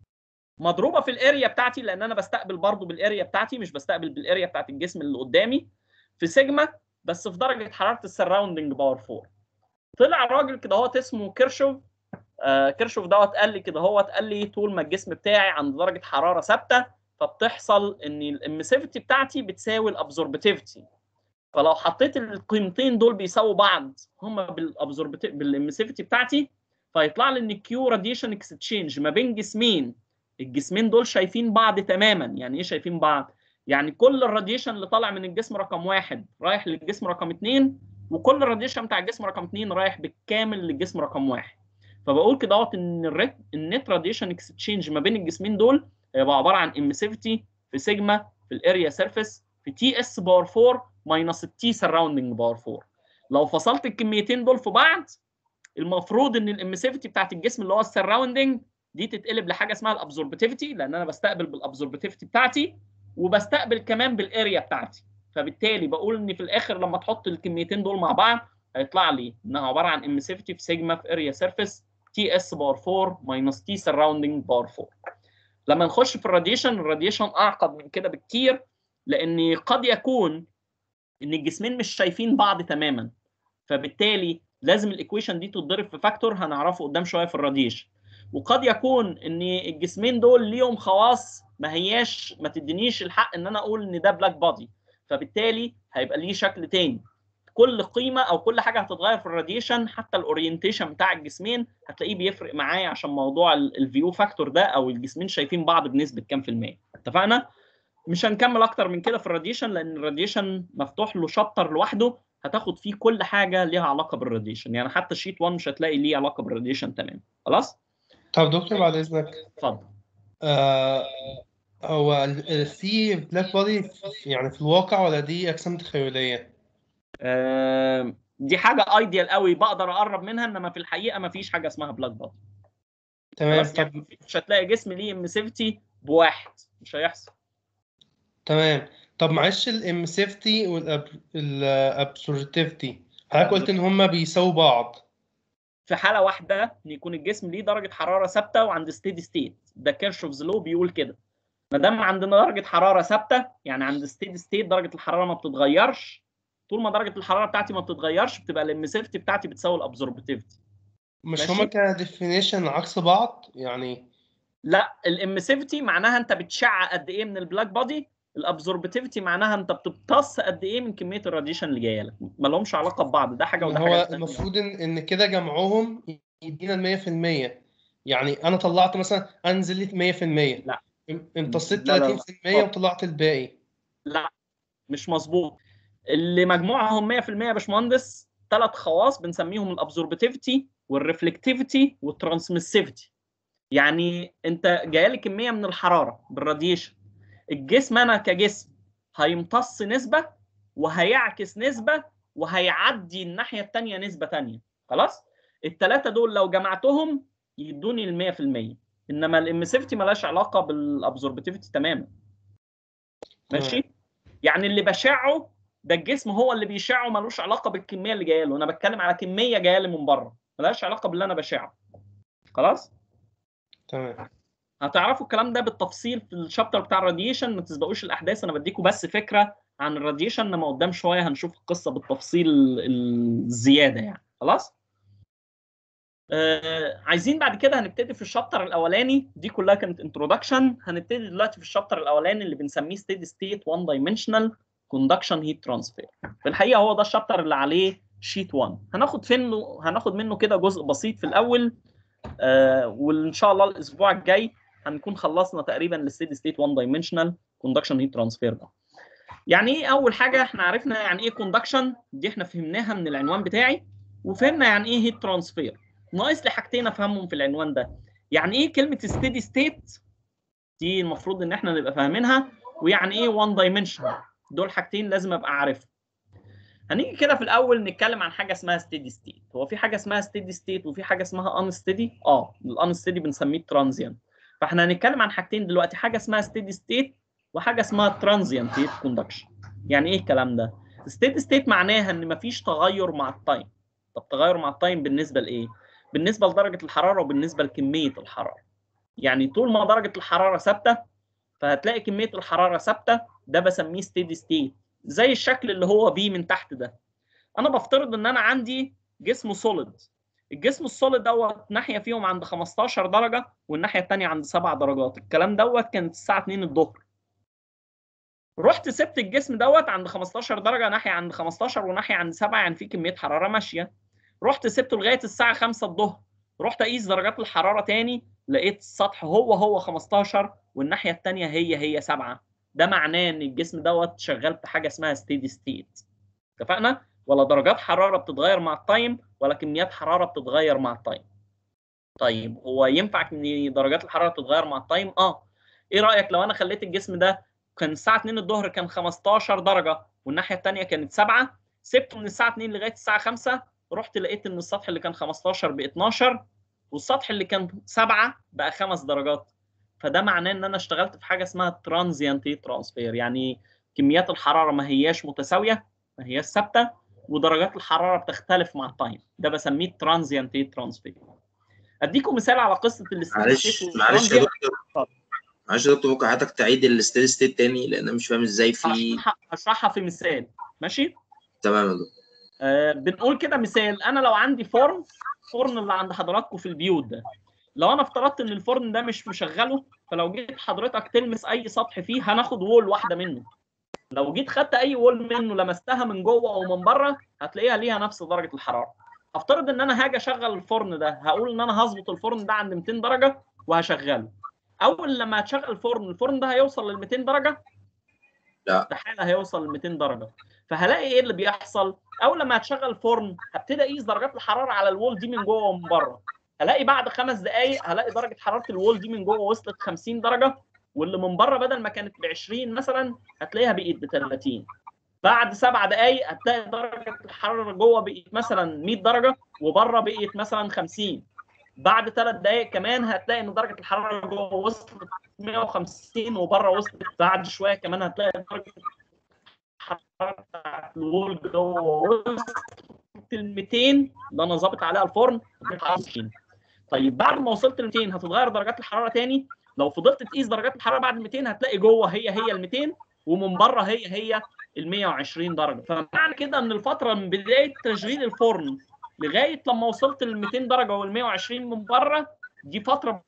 مضروبه في الاريا بتاعتي لان انا بستقبل برضو بالاريا بتاعتي مش بستقبل بالاريا بتاعت الجسم اللي قدامي في سيجما بس في درجه حراره السراوندنج باور 4 طلع راجل كده هو اسمه كيرشوف آه كيرشوف دوت قال لي كده هو قال لي طول ما الجسم بتاعي عند درجه حراره ثابته فبتحصل ان الاميسيفيتي بتاعتي بتساوي الابزوربتيفيتي فلو حطيت القيمتين دول بيساووا بعض هما بالابزوربتيف بالاميسيفيتي بتاعتي فيطلع لي ان كيو راديشن اكستشينج ما بين جسمين الجسمين دول شايفين بعض تماما يعني ايه شايفين بعض يعني كل الراديشن اللي طالع من الجسم رقم واحد رايح للجسم رقم اثنين وكل الراديشن بتاع الجسم رقم اثنين رايح بالكامل للجسم رقم واحد فبقول كده اهوت ان الريت النت راديشن اكستشينج ما بين الجسمين دول هيبقى عباره عن اميسيفيتي في سيجما في الاريا سيرفيس في تي اس باور 4 ماينس التي سراوندنج باور 4 لو فصلت الكميتين دول في بعض المفروض ان الاميسيفيتي بتاعت الجسم اللي هو السراوندنج دي تتقلب لحاجه اسمها الابزوربتيفيتي لان انا بستقبل بالابزوربتيفيتي بتاعتي وبستقبل كمان بالاريا بتاعتي فبالتالي بقول ان في الاخر لما تحط الكميتين دول مع بعض هيطلع لي انها عباره عن اميسيفيتي في سيجما في اريا سيرفيس تي اس باور 4 ماينس تي سراوندنج باور 4 لما نخش في الراديشن الراديشن اعقد من كده بكتير لان قد يكون ان الجسمين مش شايفين بعض تماما فبالتالي لازم الايكويشن دي تتضرب في فاكتور هنعرفه قدام شويه في الراديشن وقد يكون ان الجسمين دول ليهم خواص ما هياش ما تدينيش الحق ان انا اقول ان ده بلاك بادي فبالتالي هيبقى ليه شكل تاني كل قيمه او كل حاجه هتتغير في الراديشن حتى الاورينتيشن بتاع الجسمين هتلاقيه بيفرق معايا عشان موضوع الفيو فاكتور ده او الجسمين شايفين بعض بنسبه كام في الميه اتفقنا مش هنكمل اكتر من كده في الراديشن لان الراديشن مفتوح له شابتر لوحده هتاخد فيه كل حاجه ليها علاقه بالراديشن يعني حتى شيت 1 مش هتلاقي ليه علاقه بالراديشن تمام خلاص طب دكتور بعد اذنك اتفضل آه هو ال- ال- في بلاك بودي يعني في الواقع ولا دي اجسام تخيليه؟ آم، دي حاجه ايديال قوي بقدر اقرب منها انما في الحقيقه ما فيش حاجه اسمها بلاك بادي تمام خلاص طب يعني مش هتلاقي جسم ليه امسيفتي بواحد مش هيحصل تمام طب معلش الامسيفتي والابسورتيفتي حضرتك قلت ان هما بيساووا بعض في حاله واحده ان يكون الجسم ليه درجه حراره ثابته وعند ستيدي ستيت ده كيرشوفز لو بيقول كده ما دام عندنا درجه حراره ثابته يعني عند ستيدي ستيت درجه الحراره ما بتتغيرش طول ما درجه الحراره بتاعتي ما بتتغيرش بتبقى الامسيفتي بتاعتي بتساوي الابزوربتيفيتي مش ماشي. هما كديفينيشن عكس بعض يعني لا الامسيفتي معناها انت بتشع قد ايه من البلاك بودي الابزوربتيفيتي معناها انت بتمتص قد ايه من كميه الراديشن اللي جايه لك ما لهمش علاقه ببعض ده حاجه وده حاجه هو تانية. المفروض ان ان كده جمعهم يدينا المية في المية يعني انا طلعت مثلا انزل لي مية في المية لا. امتصيت لا، لا، لا. تلاتين في المية وطلعت الباقي لا مش مظبوط اللي مجموعهم 100% يا باشمهندس ثلاث خواص بنسميهم الابزوربتيفيتي والريفلكتيفيتي والترانسميسيفيتي يعني انت جايلي كميه من الحراره بالراديشن الجسم انا كجسم هيمتص نسبه وهيعكس نسبه وهيعدي الناحيه الثانيه نسبه ثانيه خلاص الثلاثه دول لو جمعتهم يدوني ال 100% انما الامسيفتي ملهاش علاقه بالابزوربتيفيتي تماما ماشي يعني اللي بشعه ده الجسم هو اللي بيشعه ملوش علاقه بالكميه اللي جايه له انا بتكلم على كميه جايه لي من بره ملهاش علاقه باللي انا بشعه خلاص تمام هتعرفوا الكلام ده بالتفصيل في الشابتر بتاع الراديشن ما تسبقوش الاحداث انا بديكم بس فكره عن الراديشن انما قدام شويه هنشوف القصه بالتفصيل الزياده يعني خلاص آه عايزين بعد كده هنبتدي في الشابتر الاولاني دي كلها كانت انترودكشن هنبتدي دلوقتي في الشابتر الاولاني اللي بنسميه ستيدي ستيت 1 دايمنشنال كوندكشن هيت ترانسفير في الحقيقه هو ده الشابتر اللي عليه شيت 1 هناخد منه هناخد منه كده جزء بسيط في الاول آه وان شاء الله الاسبوع الجاي هنكون خلصنا تقريبا الستيدي ستيت 1 دايمنشنال كوندكشن هيت ترانسفير ده يعني ايه اول حاجه احنا عرفنا يعني ايه كوندكشن دي احنا فهمناها من العنوان بتاعي وفهمنا يعني ايه هيت ترانسفير ناقص لي حاجتين افهمهم في العنوان ده يعني ايه كلمه ستيدي ستيت دي المفروض ان احنا نبقى فاهمينها ويعني ايه وان دايمنشنال دول حاجتين لازم ابقى عارفهم هنيجي كده في الاول نتكلم عن حاجه اسمها ستيدي ستيت هو في حاجه اسمها ستيدي ستيت وفي حاجه اسمها ان ستيدي اه الان ستيدي بنسميه ترانزيانت فاحنا هنتكلم عن حاجتين دلوقتي حاجه اسمها ستيدي ستيت وحاجه اسمها ترانزيانت هيت كوندكشن يعني ايه الكلام ده ستيدي ستيت معناها ان مفيش تغير مع التايم طب تغير مع التايم بالنسبه لايه بالنسبه لدرجه الحراره وبالنسبه لكميه الحراره يعني طول ما درجه الحراره ثابته فهتلاقي كميه الحراره ثابته ده بسميه ستيدي ستيت زي الشكل اللي هو بيه من تحت ده انا بفترض ان انا عندي جسم سوليد الجسم السوليد دوت ناحيه فيهم عند 15 درجه والناحيه الثانيه عند 7 درجات الكلام دوت كانت الساعه 2 الظهر رحت سبت الجسم دوت عند 15 درجه ناحيه عند 15 وناحيه عند 7 يعني في كميه حراره ماشيه رحت سبته لغايه الساعه 5 الظهر رحت اقيس درجات الحراره تاني لقيت السطح هو هو 15 والناحيه الثانيه هي هي 7 ده معناه ان الجسم دوت شغال في حاجه اسمها ستيدي ستيت اتفقنا ولا درجات حراره بتتغير مع التايم ولا كميات حراره بتتغير مع التايم طيب هو ينفع ان درجات الحراره تتغير مع التايم اه ايه رايك لو انا خليت الجسم ده كان الساعه 2 الظهر كان 15 درجه والناحيه الثانيه كانت 7 سبته من الساعه 2 لغايه الساعه 5 رحت لقيت ان السطح اللي كان 15 ب 12 والسطح اللي كان 7 بقى 5 درجات فده معناه ان انا اشتغلت في حاجه اسمها ترانزيانت ترانسفير يعني كميات الحراره ما هياش متساويه ما هياش ثابته ودرجات الحراره بتختلف مع التايم ده بسميه ترانزيانت ترانسفير اديكم مثال على قصه معلش معلش يا دكتور معلش يا دكتور ممكن حضرتك تعيد الستيدي ستيت تاني لان انا مش فاهم ازاي في هشرحها هشرحها في مثال ماشي تمام يا دكتور آه بنقول كده مثال انا لو عندي فرن فرن اللي عند حضراتكم في البيوت ده لو انا افترضت ان الفرن ده مش مشغله فلو جيت حضرتك تلمس اي سطح فيه هناخد وول واحده منه لو جيت خدت اي وول منه لمستها من جوه او من بره هتلاقيها ليها نفس درجه الحراره افترض ان انا هاجي اشغل الفرن ده هقول ان انا هظبط الفرن ده عند 200 درجه وهشغله اول لما هتشغل الفرن الفرن ده هيوصل لل 200 درجه لا استحاله هيوصل ل 200 درجه فهلاقي ايه اللي بيحصل اول لما هتشغل الفرن هبتدي اقيس درجات الحراره على الوول دي من جوه ومن بره هلاقي بعد خمس دقائق هلاقي درجه حراره الوول دي من جوه وصلت 50 درجه واللي من بره بدل ما كانت ب 20 مثلا هتلاقيها بقت ب 30 بعد سبع دقائق هتلاقي درجه الحراره جوه بقت مثلا 100 درجه وبره بقت مثلا 50 بعد ثلاث دقائق كمان هتلاقي ان درجه الحراره جوه وصلت 150 وبره وصلت بعد شويه كمان هتلاقي درجه الحراره بتاعت الوول جوه وصلت ال 200 اللي انا ظابط عليها الفرن طيب بعد ما وصلت ل 200 هتتغير درجات الحراره تاني لو فضلت تقيس درجات الحراره بعد 200 هتلاقي جوه هي هي ال 200 ومن بره هي هي ال 120 درجه فمعنى كده ان الفتره من بدايه تشغيل الفرن لغايه لما وصلت لل 200 درجه وال 120 من بره دي فتره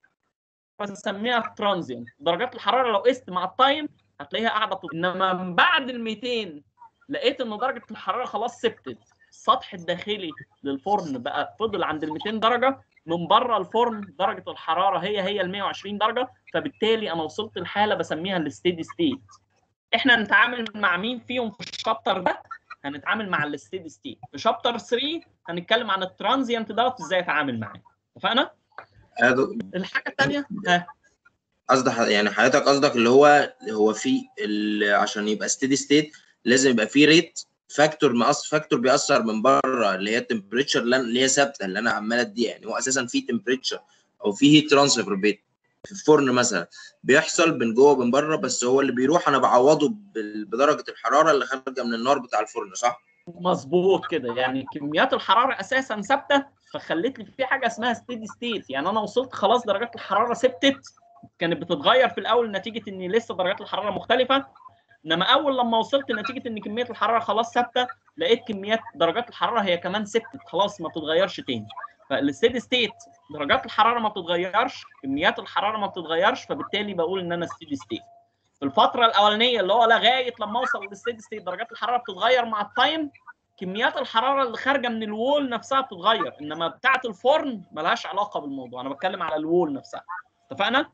بنسميها ترانزينت درجات الحراره لو قست مع التايم هتلاقيها قاعده طول انما من بعد ال 200 لقيت ان درجه الحراره خلاص ثبتت السطح الداخلي للفرن بقى فضل عند ال 200 درجه من بره الفرن درجه الحراره هي هي ال 120 درجه فبالتالي انا وصلت لحاله بسميها الستيدي ستيت احنا هنتعامل مع مين فيهم في الشابتر ده هنتعامل مع الستيدي ستيت في شابتر 3 هنتكلم عن الترانزيانت دوت ازاي اتعامل معاه اتفقنا يا دك- الحاجه الثانيه ها قصد ح- يعني حضرتك قصدك اللي هو هو في ال- عشان يبقى ستيدي ستيت لازم يبقى في ريت فاكتور مقص فاكتور بيأثر من بره اللي هي التمبريتشر اللي هي ثابته اللي انا عمال اديها يعني هو اساسا في تمبريتشر او في هيت ترانسفير في البيت في الفرن مثلا بيحصل من جوه ومن بره بس هو اللي بيروح انا بعوضه بال- بدرجه الحراره اللي خارجه من النار بتاع الفرن صح؟ مظبوط كده يعني كميات الحراره اساسا ثابته فخلت لي في حاجه اسمها ستيدي ستيت يعني انا وصلت خلاص درجات الحراره ثبتت كانت بتتغير في الاول نتيجه ان لسه درجات الحراره مختلفه انما اول لما وصلت نتيجه ان كميه الحراره خلاص ثابته لقيت كميات درجات الحراره هي كمان ثبتت خلاص ما بتتغيرش تاني فالستيدي ستيت درجات الحراره ما بتتغيرش كميات الحراره ما بتتغيرش فبالتالي بقول ان انا ستيدي ستيت في الفتره الاولانيه اللي هو لغايه لما اوصل للستيدي ستيت درجات الحراره بتتغير مع التايم كميات الحراره اللي خارجه من الوول نفسها بتتغير انما بتاعه الفرن ملهاش علاقه بالموضوع انا بتكلم على الوول نفسها اتفقنا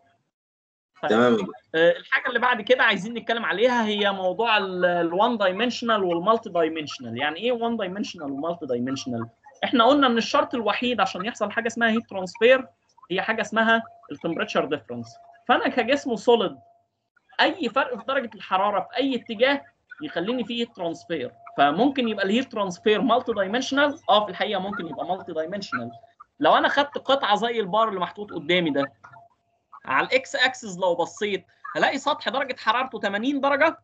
طيب. تمام آه، الحاجه اللي بعد كده عايزين نتكلم عليها هي موضوع الوان دايمنشنال والمالتي دايمنشنال يعني ايه وان دايمنشنال ومالتي دايمنشنال احنا قلنا ان الشرط الوحيد عشان يحصل حاجه اسمها هيت ترانسفير هي حاجه اسمها التمبريتشر ديفرنس فانا كجسم سوليد اي فرق في درجه الحراره في اي اتجاه يخليني فيه ترانسفير فممكن يبقى الهيت ترانسفير مالتي دايمنشنال اه في الحقيقه ممكن يبقى مالتي دايمنشنال لو انا خدت قطعه زي البار اللي محطوط قدامي ده على الاكس اكسس لو بصيت هلاقي سطح درجه حرارته 80 درجه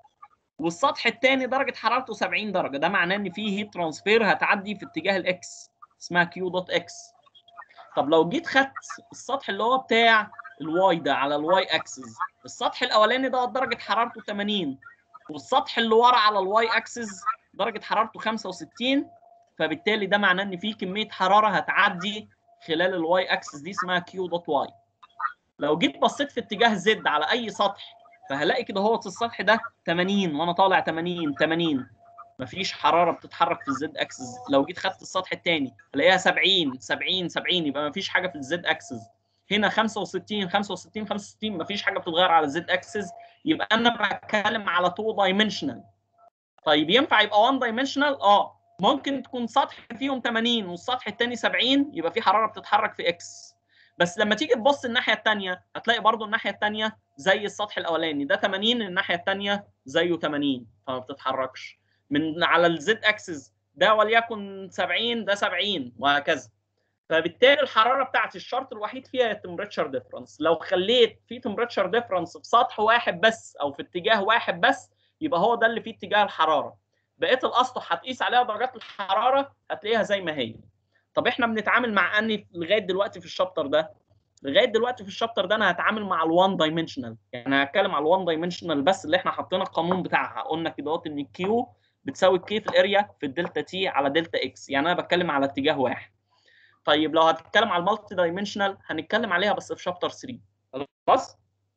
والسطح الثاني درجه حرارته 70 درجه ده معناه ان فيه هيت ترانسفير هتعدي في اتجاه الاكس اسمها كيو دوت اكس طب لو جيت خدت السطح اللي هو بتاع الواي ده على الواي اكسس السطح الاولاني ده درجه حرارته 80 والسطح اللي ورا على الواي اكسس درجه حرارته 65 فبالتالي ده معناه ان في كميه حراره هتعدي خلال الواي اكسس دي اسمها كيو دوت واي لو جيت بصيت في اتجاه زد على اي سطح فهلاقي كده هو السطح ده 80 وانا طالع 80 80 مفيش حراره بتتحرك في الزد اكسس لو جيت خدت السطح الثاني هلاقيها 70 70 70 يبقى مفيش حاجه في الزد اكسس هنا 65 65 65 مفيش حاجه بتتغير على الزد اكسس يبقى انا بتكلم على 2 دايمنشنال طيب ينفع يبقى 1 دايمنشنال اه ممكن تكون سطح فيهم 80 والسطح الثاني 70 يبقى في حراره بتتحرك في اكس بس لما تيجي تبص الناحيه الثانيه هتلاقي برضو الناحيه الثانيه زي السطح الاولاني ده 80 الناحيه الثانيه زيه 80 فما بتتحركش من على الزد اكسس ده وليكن 70 ده 70 وهكذا فبالتالي الحراره بتاعت الشرط الوحيد فيها التمبريتشر ديفرنس لو خليت في تمبريتشر ديفرنس في سطح واحد بس او في اتجاه واحد بس يبقى هو ده اللي فيه اتجاه الحراره بقيه الاسطح هتقيس عليها درجات الحراره هتلاقيها زي ما هي طب احنا بنتعامل مع اني لغايه دلوقتي في الشابتر ده لغايه دلوقتي في الشابتر ده انا هتعامل مع ال1 دايمنشنال يعني هتكلم على ال1 دايمنشنال بس اللي احنا حطينا القانون بتاعها قلنا كده ان الكيو بتساوي كي في الاريا في الدلتا تي على دلتا اكس يعني انا بتكلم على اتجاه واحد طيب لو هتتكلم على المالتي دايمنشنال هنتكلم عليها بس في شابتر 3 خلاص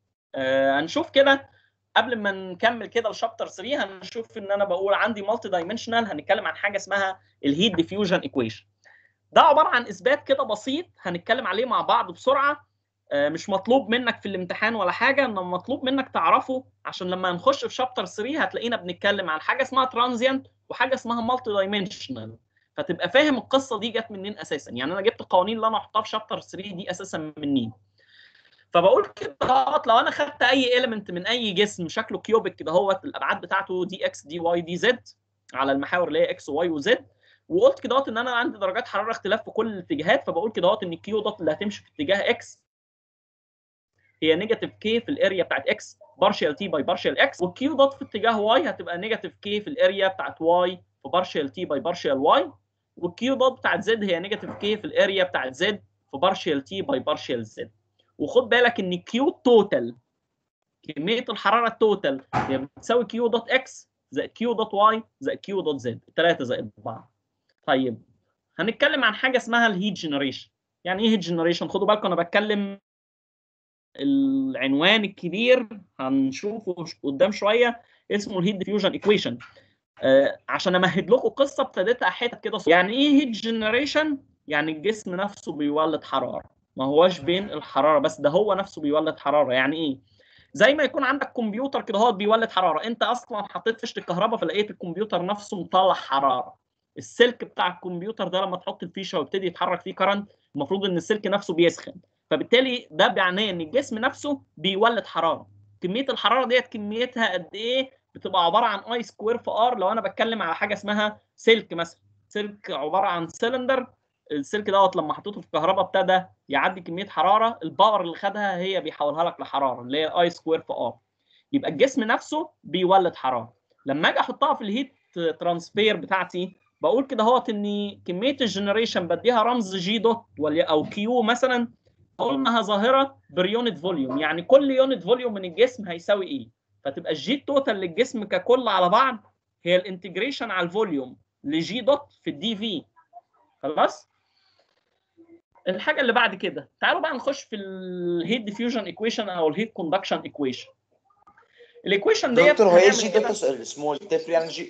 آه هنشوف كده قبل ما نكمل كده الشابتر 3 هنشوف ان انا بقول عندي مالتي دايمنشنال هنتكلم عن حاجه اسمها الهيت ديفيوجن ايكويشن ده عباره عن اثبات كده بسيط هنتكلم عليه مع بعض بسرعه آه مش مطلوب منك في الامتحان ولا حاجه انما مطلوب منك تعرفه عشان لما نخش في شابتر 3 هتلاقينا بنتكلم عن حاجه اسمها ترانزيانت وحاجه اسمها مالتي دايمنشنال فتبقى فاهم القصه دي جت منين اساسا يعني انا جبت القوانين اللي انا احطها في شابتر 3 دي اساسا منين فبقول كده لو انا خدت اي اليمنت من اي جسم شكله كيوبيك كده هو الابعاد بتاعته دي اكس دي واي دي زد على المحاور اللي هي اكس وواي وزد وقلت كده ان انا عندي درجات حراره اختلاف في كل الاتجاهات فبقول كده ان الكيو دوت اللي هتمشي في اتجاه اكس هي نيجاتيف كي في الاريا بتاعت اكس بارشال تي باي بارشال اكس والكيو دوت في اتجاه واي هتبقى نيجاتيف كي في الاريا بتاعت واي في بارشال تي باي بارشال واي والكيو دوت بتاعت زد هي نيجاتيف كي في الاريا بتاعت زد في بارشال تي باي بارشال زد وخد بالك ان كيو توتال كميه الحراره التوتال هي بتساوي كيو دوت اكس زائد كيو دوت واي زائد كيو دوت زد الثلاثه زائد بعض طيب هنتكلم عن حاجه اسمها الهيت جنريشن يعني ايه هيت جنريشن خدوا بالكم انا بتكلم العنوان الكبير هنشوفه قدام شويه اسمه الهيت ديفيوجن ايكويشن آه عشان امهد لكم قصه ابتديتها حتت كده يعني ايه هيت جنريشن يعني الجسم نفسه بيولد حراره ما هوش بين الحراره بس ده هو نفسه بيولد حراره يعني ايه زي ما يكون عندك كمبيوتر كده هو بيولد حراره انت اصلا حطيت فيشه الكهرباء فلقيت الكمبيوتر نفسه مطلع حراره السلك بتاع الكمبيوتر ده لما تحط الفيشه ويبتدي يتحرك فيه كرنت المفروض ان السلك نفسه بيسخن فبالتالي ده معناه ان الجسم نفسه بيولد حراره كميه الحراره ديت كميتها قد ايه بتبقى عباره عن اي سكوير في ار لو انا بتكلم على حاجه اسمها سلك مثلا سلك عباره عن سلندر السلك دوت لما حطيته في الكهرباء ابتدى يعدي كميه حراره الباور اللي خدها هي بيحولها لك لحراره اللي هي اي سكوير في ار يبقى الجسم نفسه بيولد حراره لما اجي احطها في الهيت ترانسفير بتاعتي بقول كده اهوت ان كميه الجنريشن بديها رمز جي دوت او كيو مثلا بقول انها ظاهره بريونت فوليوم يعني كل يونت فوليوم من الجسم هيساوي ايه فتبقى الجي توتال للجسم ككل على بعض هي الانتجريشن على الفوليوم لجي دوت في الدي في خلاص الحاجه اللي بعد كده تعالوا بقى نخش في الهيت ديفيوجن ايكويشن او الهيت كوندكشن ايكويشن الايكويشن ديت دكتور هو ايه هنعمل الجي كده- دوت السمول تفرق يعني جي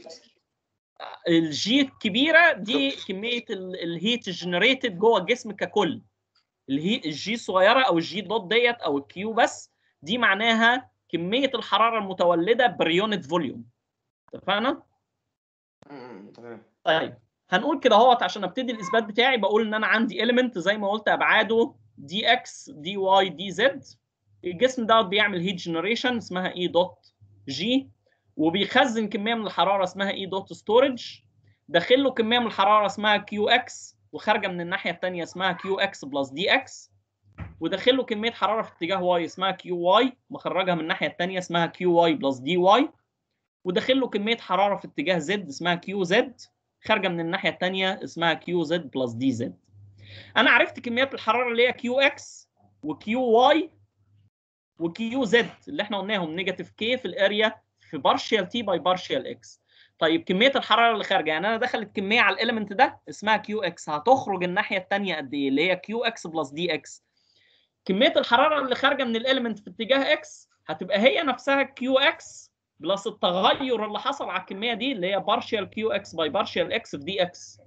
الجي الكبيره دي كميه ال- الهيت جنريتد جوه الجسم ككل الهي الجي الصغيره او الجي دوت ديت او الكيو بس دي معناها كميه الحراره المتولده بريونت فوليوم اتفقنا؟ م- م- تمام طيب هنقول كده اهوت عشان ابتدي الاثبات بتاعي بقول ان انا عندي اليمنت زي ما قلت ابعاده دي اكس دي واي دي زد الجسم دوت بيعمل هيت جنريشن اسمها اي دوت جي وبيخزن كميه من الحراره اسمها اي دوت ستورج داخل له كميه من الحراره اسمها كيو اكس وخارجه من الناحيه الثانيه اسمها كيو اكس بلس دي اكس وداخل له كميه حراره في اتجاه واي اسمها كيو واي مخرجها من الناحيه الثانيه اسمها كيو واي بلس دي واي وداخل له كميه حراره في اتجاه زد اسمها كيو زد خارجه من الناحيه الثانيه اسمها كيو زد بلس دي زد انا عرفت كميات الحراره اللي هي كيو اكس وكيو واي وكيو زد اللي احنا قلناهم نيجاتيف كي في الاريا في بارشال تي باي بارشال اكس طيب كميه الحراره اللي خارجه يعني انا دخلت كميه على الاليمنت ده اسمها كيو اكس هتخرج الناحيه الثانيه قد ايه اللي هي كيو اكس بلس دي اكس كميه الحراره اللي خارجه من الاليمنت في اتجاه اكس هتبقى هي نفسها كيو اكس بلس التغير اللي حصل على الكميه دي اللي هي بارشال كيو اكس باي بارشال اكس في دي اكس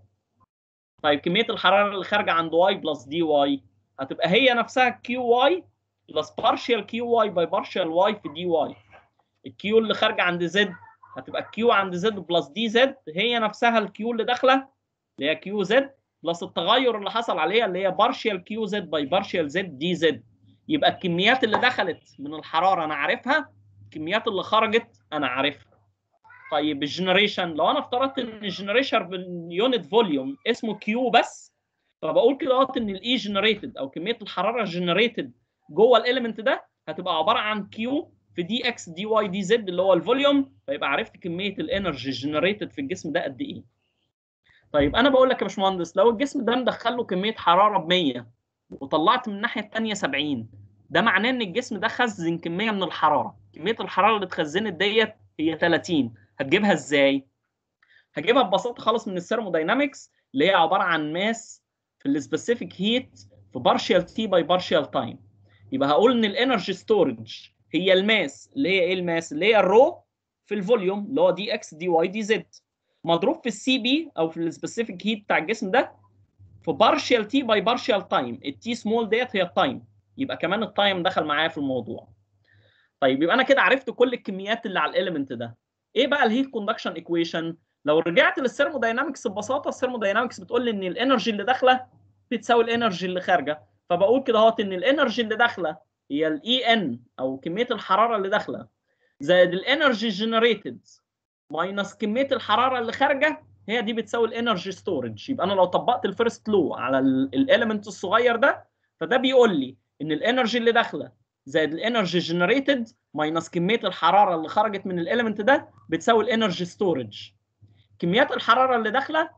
طيب كميه الحراره اللي خارجه عند واي بلس دي واي هتبقى هي نفسها كيو واي بلس بارشال كيو واي باي بارشال واي في دي واي الكيو اللي خارجه عند زد هتبقى الكيو عند زد بلس دي زد هي نفسها الكيو اللي داخله اللي هي كيو زد بلس التغير اللي حصل عليها اللي هي بارشال كيو زد باي بارشال زد دي زد يبقى الكميات اللي دخلت من الحراره انا عارفها الكميات اللي خرجت انا عارفها طيب الجنريشن لو انا افترضت ان الجنريشن باليونت فوليوم اسمه كيو بس فبقول كده اهوت ان الاي جنريتد او كميه الحراره جنريتد جوه الاليمنت ده هتبقى عباره عن كيو في دي اكس دي واي دي زد اللي هو الفوليوم فيبقى عرفت كميه الانرجي جنريتد في الجسم ده قد ايه طيب انا بقول لك يا باشمهندس لو الجسم ده مدخل له كميه حراره ب 100 وطلعت من الناحيه الثانيه 70 ده معناه ان الجسم ده خزن كميه من الحراره كميه الحراره اللي اتخزنت ديت هي 30 هتجيبها ازاي هجيبها ببساطه خالص من الثيرموداينامكس اللي هي عباره عن ماس في السبيسيفيك هيت في بارشال تي باي بارشال تايم يبقى هقول ان الانرجي ستورج هي الماس اللي هي ايه الماس اللي هي الرو في الفوليوم اللي هو دي اكس دي واي دي زد مضروب في السي بي او في السبيسيفيك هيت بتاع الجسم ده في بارشال تي باي بارشال تايم التي سمول ديت هي التايم يبقى كمان التايم دخل معايا في الموضوع طيب يبقى انا كده عرفت كل الكميات اللي على الاليمنت ده ايه بقى الهيت كوندكشن ايكويشن لو رجعت للثيرموداينامكس ببساطه الثيرموداينامكس بتقول لي ان الانرجي اللي داخله بتساوي الانرجي اللي خارجه فبقول كده اهوت ان الانرجي اللي داخله هي الاي ان او كميه الحراره اللي داخله زائد الانرجي جنريتد ماينس كميه الحراره اللي خارجه هي دي بتساوي الانرجي ستورج يبقى انا لو طبقت الفيرست لو على الاليمنت الصغير ده فده بيقول لي ان الانرجي اللي داخله زائد الانرجي جنريتد ماينس كميه الحراره اللي خرجت من الاليمنت ده بتساوي الانرجي ستورج كميات الحراره اللي داخله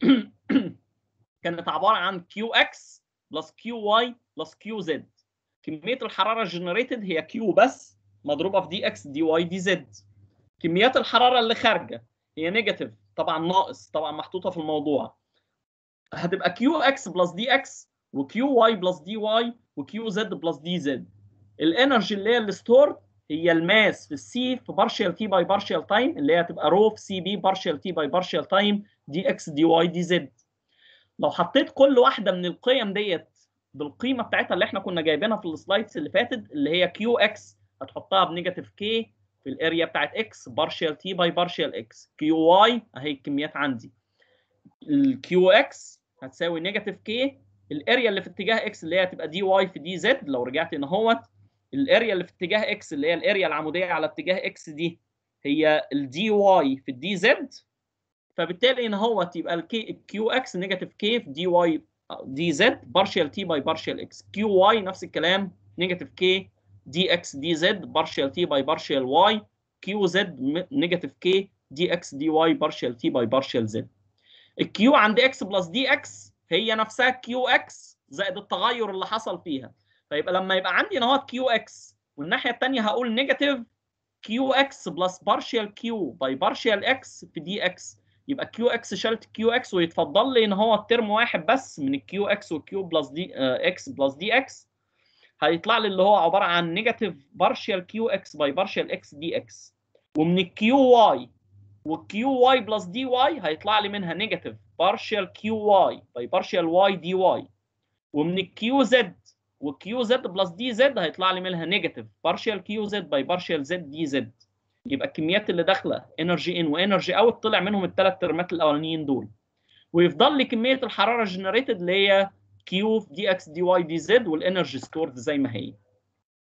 كانت عباره عن كيو اكس بلس كيو واي بلس كيو زد كميه الحراره جنريتد هي كيو بس مضروبه في دي اكس دي واي دي زد كميات الحراره اللي خارجه هي نيجاتيف طبعا ناقص طبعا محطوطه في الموضوع هتبقى كيو اكس بلس دي اكس وكيو واي بلس دي واي وكيو زد بلس دي زد الانرجي اللي هي الستور هي الماس في السي في بارشال تي باي بارشال تايم اللي هي هتبقى رو في سي بي بارشال تي باي بارشال تايم دي اكس دي واي دي زد لو حطيت كل واحده من القيم ديت بالقيمه بتاعتها اللي احنا كنا جايبينها في السلايدز اللي فاتت اللي هي كيو اكس هتحطها بنيجاتيف كي في الاريا بتاعت اكس بارشال تي باي بارشال اكس كيو واي اهي الكميات عندي الكيو اكس هتساوي نيجاتيف كي الاريا اللي في اتجاه اكس اللي هي هتبقى دي واي في دي زد لو رجعت هنا اهوت الاريا اللي في اتجاه اكس اللي هي الاريا العموديه على اتجاه اكس دي هي الدي واي في الدي زد فبالتالي هنا اهوت يبقى الكي الكيو اكس نيجاتيف كي في دي واي دي زد بارشال تي باي بارشال اكس كيو واي نفس الكلام نيجاتيف كي دي اكس دي زد بارشال تي باي بارشال واي كيو زد نيجاتيف كي دي اكس دي واي بارشال تي باي بارشال زد الكيو عند اكس بلس دي اكس هي نفسها كيو اكس زائد التغير اللي حصل فيها فيبقى لما يبقى عندي هنا كيو اكس والناحيه الثانيه هقول نيجاتيف كيو اكس بلس بارشال كيو باي بارشال اكس في دي اكس يبقى كيو اكس شالت كيو اكس ويتفضل لي ان هو الترم واحد بس من الكيو اكس والكيو بلس دي اكس بلس دي اكس هيطلع لي اللي هو عباره عن نيجاتيف بارشال كيو اكس باي بارشال اكس دي اكس ومن الكيو واي والكيو واي بلس دي واي هيطلع لي منها نيجاتيف بارشال كيو واي باي بارشال واي دي واي ومن الكيو زد والكيو زد بلس دي زد هيطلع لي منها نيجاتيف بارشال كيو زد باي بارشال زد دي زد يبقى الكميات اللي داخله انرجي ان وانرجي اوت طلع منهم الثلاث ترمات الاولانيين دول ويفضل لي كميه الحراره جنريتد اللي هي كيو دي اكس دي واي دي زد والانرجي ستورد زي ما هي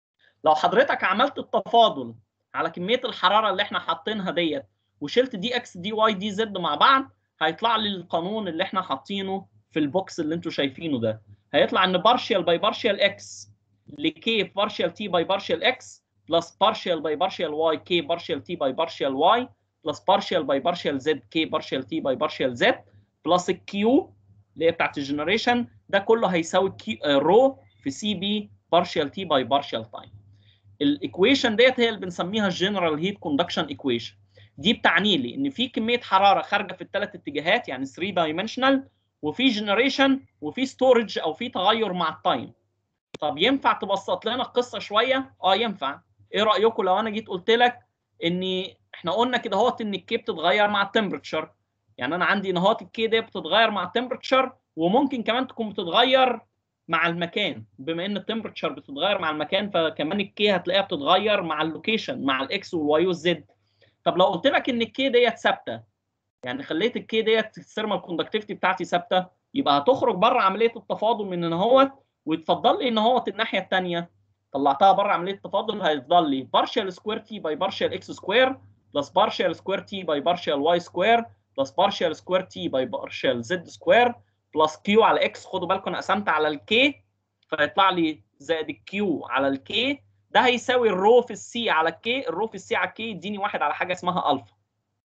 لو حضرتك عملت التفاضل على كميه الحراره اللي احنا حاطينها ديت وشلت دي اكس دي واي دي زد مع بعض هيطلع لي القانون اللي احنا حاطينه في البوكس اللي انتوا شايفينه ده هيطلع ان بارشال باي بارشال اكس لكي بارشال تي باي بارشال اكس بلس بارشال باي بارشال واي كي بارشال تي باي بارشال واي بلس بارشال باي بارشال زد كي بارشال تي باي بارشال زد بلس الكيو اللي هي بتاعت الجنريشن ده كله هيساوي كيو رو في سي بي بارشال تي باي بارشال تايم الايكويشن ديت هي اللي بنسميها الجنرال هيت كوندكشن ايكويشن دي بتعني لي ان في كميه حراره خارجه في الثلاث اتجاهات يعني 3 دايمنشنال وفي جنريشن وفي ستورج او في تغير مع التايم طب ينفع تبسط لنا القصه شويه اه ينفع ايه رايكم لو انا جيت قلت لك ان احنا قلنا كده اهوت ان الكي بتتغير مع التمبرتشر يعني انا عندي نهات الكي دي بتتغير مع التمبرتشر وممكن كمان تكون بتتغير مع المكان بما ان التمبرتشر بتتغير مع المكان فكمان الكي هتلاقيها بتتغير مع اللوكيشن مع الاكس والواي والزد طب لو قلت لك ان الكي ديت ثابته يعني خليت الكي ديت الثيرمال كوندكتيفيتي بتاعتي ثابته يبقى هتخرج بره عمليه التفاضل من ان هوت ويتفضل لي ان هوت الناحيه الثانيه طلعتها بره عمليه التفاضل هيفضل لي بارشال سكوير تي باي بارشال اكس سكوير بلس بارشال سكوير تي باي بارشال واي سكوير بلس بارشال سكوير تي باي بارشال زد سكوير بلس كيو على اكس خدوا بالكم انا قسمت على الكي فيطلع لي زائد الكيو على الكي ده هيساوي الرو في السي على الكي الرو في السي على الكي يديني واحد على حاجه اسمها الفا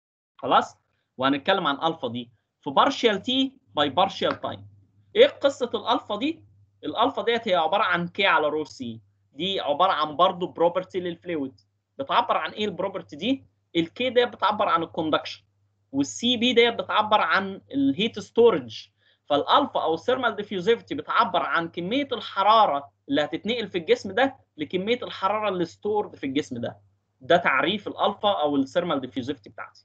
خلاص وهنتكلم عن الفا دي في بارشال تي باي بارشال تايم ايه قصه الالفا دي الالفا ديت هي عباره عن كي على رو سي دي عباره عن برضه بروبرتي للفلويد بتعبر عن ايه البروبرتي دي الكي ديت بتعبر عن الكوندكشن والسي بي ديت بتعبر عن الهيت ستورج فالالفا او الثيرمال ديفيوزيفيتي بتعبر عن كميه الحراره اللي هتتنقل في الجسم ده لكميه الحراره اللي ستورد في الجسم ده ده تعريف الالفا او الثيرمال ديفيوزيفيتي بتاعتي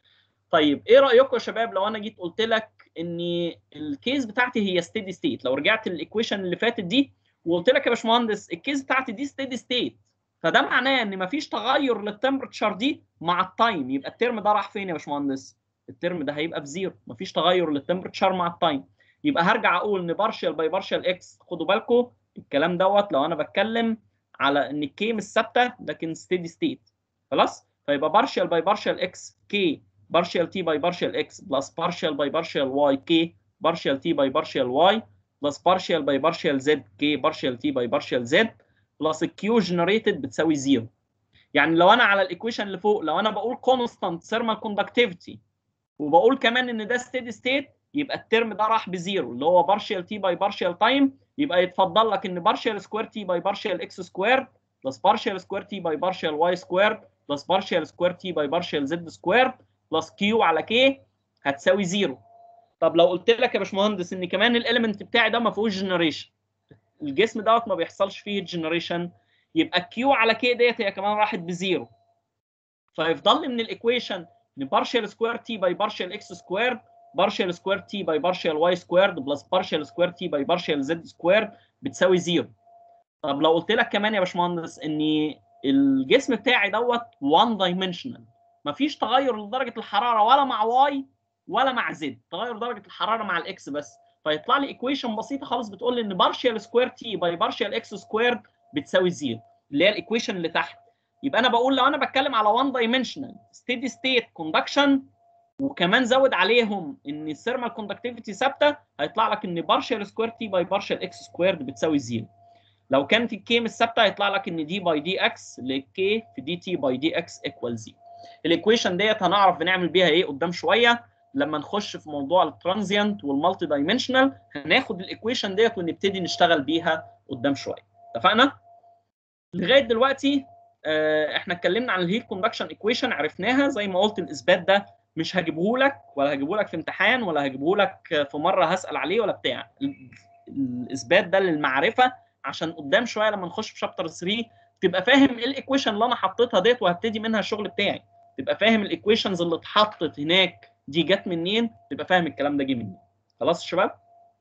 طيب ايه رايكم يا شباب لو انا جيت قلت لك ان الكيس بتاعتي هي ستيدي ستيت لو رجعت للايكويشن اللي فاتت دي وقلت لك يا باشمهندس الكيس بتاعتي دي ستيدي ستيت فده معناه ان مفيش تغير للتمبرتشر دي مع التايم يبقى الترم ده راح فين يا باشمهندس الترم ده هيبقى بزيرو مفيش تغير للتمبرتشر مع التايم يبقى هرجع اقول ان بارشال باي بارشال اكس خدوا بالكم الكلام دوت لو انا بتكلم على ان الكي مش ثابته لكن ستيدي ستيت خلاص فيبقى بارشال باي بارشال اكس كي بارشال تي باي بارشال اكس بلس بارشال باي بارشال واي كي بارشال تي باي بارشال واي بلس بارشال باي بارشال زد كي بارشال تي باي بارشال زد بلس الكيو جنريتد بتساوي زيرو يعني لو انا على الايكويشن اللي فوق لو انا بقول كونستانت ثيرمال كوندكتيفيتي وبقول كمان ان ده ستيدي ستيت يبقى الترم ده راح بزيرو اللي هو بارشال تي باي بارشال تايم يبقى يتفضل لك ان بارشال سكوير تي باي بارشال اكس سكوير بلس بارشال سكوير تي باي بارشال واي سكوير بلس بارشال سكوير تي باي بارشال زد سكوير بلس كيو على كي هتساوي زيرو طب لو قلت لك يا باشمهندس ان كمان الاليمنت بتاعي ده ما فيهوش جنريشن الجسم دوت ما بيحصلش فيه جنريشن يبقى كيو على كي ديت هي كمان راحت بزيرو فيفضل لي من الايكويشن ان بارشال سكوير تي باي بارشال اكس سكوير بارشال سكوير تي باي بارشال واي سكويرد بلس بارشال سكوير تي باي بارشال زد سكوير بتساوي زيرو طب لو قلت لك كمان يا باشمهندس ان الجسم بتاعي دوت 1 دايمنشنال مفيش تغير لدرجه الحراره ولا مع واي ولا مع زد تغير درجه الحراره مع الاكس بس فيطلع لي ايكويشن بسيطه خالص بتقول لي ان بارشال سكوير تي باي بارشال اكس سكوير بتساوي زيرو اللي هي الايكويشن اللي تحت يبقى انا بقول لو انا بتكلم على 1 دايمنشنال ستيدي ستيت كوندكشن وكمان زود عليهم ان الثيرمال كوندكتيفيتي ثابته هيطلع لك ان بارشال سكوير تي باي بارشال اكس سكويرد بتساوي زيرو لو كانت الكي مش ثابته هيطلع لك ان دي باي دي اكس للكي في دي تي باي دي اكس ايكوال زيرو الايكويشن ديت هنعرف بنعمل بيها ايه قدام شويه لما نخش في موضوع الترانزيانت والمالتي دايمنشنال هناخد الايكويشن ديت ونبتدي نشتغل بيها قدام شويه اتفقنا لغايه دلوقتي آه احنا اتكلمنا عن الهيت كوندكشن ايكويشن عرفناها زي ما قلت الاثبات ده مش هجيبه لك ولا هجيبه لك في امتحان ولا هجيبه لك في مره هسال عليه ولا بتاع الاثبات ده للمعرفه عشان قدام شويه لما نخش في شابتر 3 تبقى فاهم ايه الايكويشن اللي انا حطيتها ديت وهبتدي منها الشغل بتاعي تبقى فاهم الايكويشنز اللي اتحطت هناك دي جت منين تبقى فاهم الكلام ده جه منين خلاص يا شباب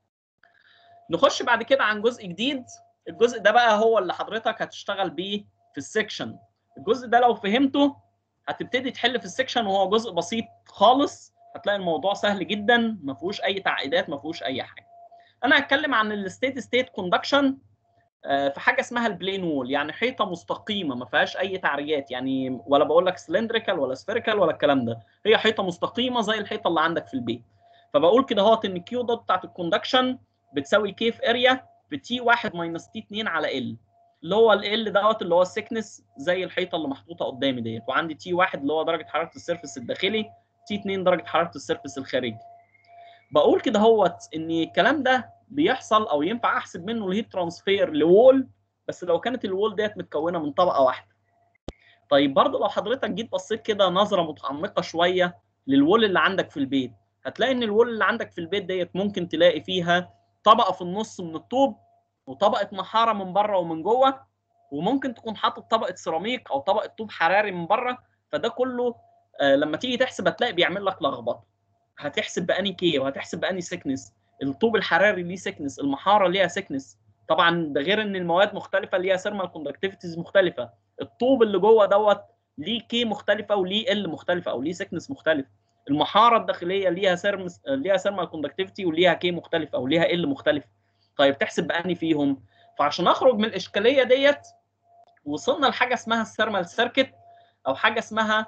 نخش بعد كده عن جزء جديد الجزء ده بقى هو اللي حضرتك هتشتغل بيه في السكشن الجزء ده لو فهمته هتبتدي تحل في السكشن وهو جزء بسيط خالص هتلاقي الموضوع سهل جدا ما فيهوش اي تعقيدات ما فيهوش اي حاجه انا هتكلم عن الستيت ستيت كوندكشن آه، في حاجه اسمها البلين وول يعني حيطه مستقيمه ما فيهاش اي تعريات يعني ولا بقول لك سلندريكال ولا سفيريكال ولا الكلام ده هي حيطه مستقيمه زي الحيطه اللي عندك في البيت فبقول كده اهوت ان كيو دوت بتاعت الكوندكشن بتساوي كي في اريا في تي 1 ماينس تي 2 على ال اللي هو ال دوت اللي هو السكنس زي الحيطه اللي محطوطه قدامي ديت وعندي تي 1 اللي هو درجه حراره السيرفس الداخلي تي 2 درجه حراره السيرفس الخارجي بقول كده هوت ان الكلام ده بيحصل او ينفع احسب منه الهيت ترانسفير لوول بس لو كانت الوول ديت متكونه من طبقه واحده طيب برضه لو حضرتك جيت بصيت كده نظره متعمقه شويه للوول اللي عندك في البيت هتلاقي ان الوول اللي عندك في البيت ديت ممكن تلاقي فيها طبقه في النص من الطوب وطبقه محاره من بره ومن جوه وممكن تكون حاطط طبقه سيراميك او طبقه طوب حراري من بره فده كله آه لما تيجي تحسب هتلاقي بيعمل لك لخبطه هتحسب باني كي وهتحسب باني سكنس الطوب الحراري ليه سكنس المحاره ليها سكنس طبعا ده غير ان المواد مختلفه ليها ثيرمال كوندكتيفيتيز مختلفه الطوب اللي جوه دوت ليه كي مختلفه وليه ال مختلفه او ليه سكنس مختلف المحاره الداخليه ليها سيرمس ليها ثيرمال كوندكتيفيتي وليها كي مختلفه او ليها ال مختلف طيب تحسب باني فيهم فعشان اخرج من الاشكاليه ديت وصلنا لحاجه اسمها الثيرمال سيركت او حاجه اسمها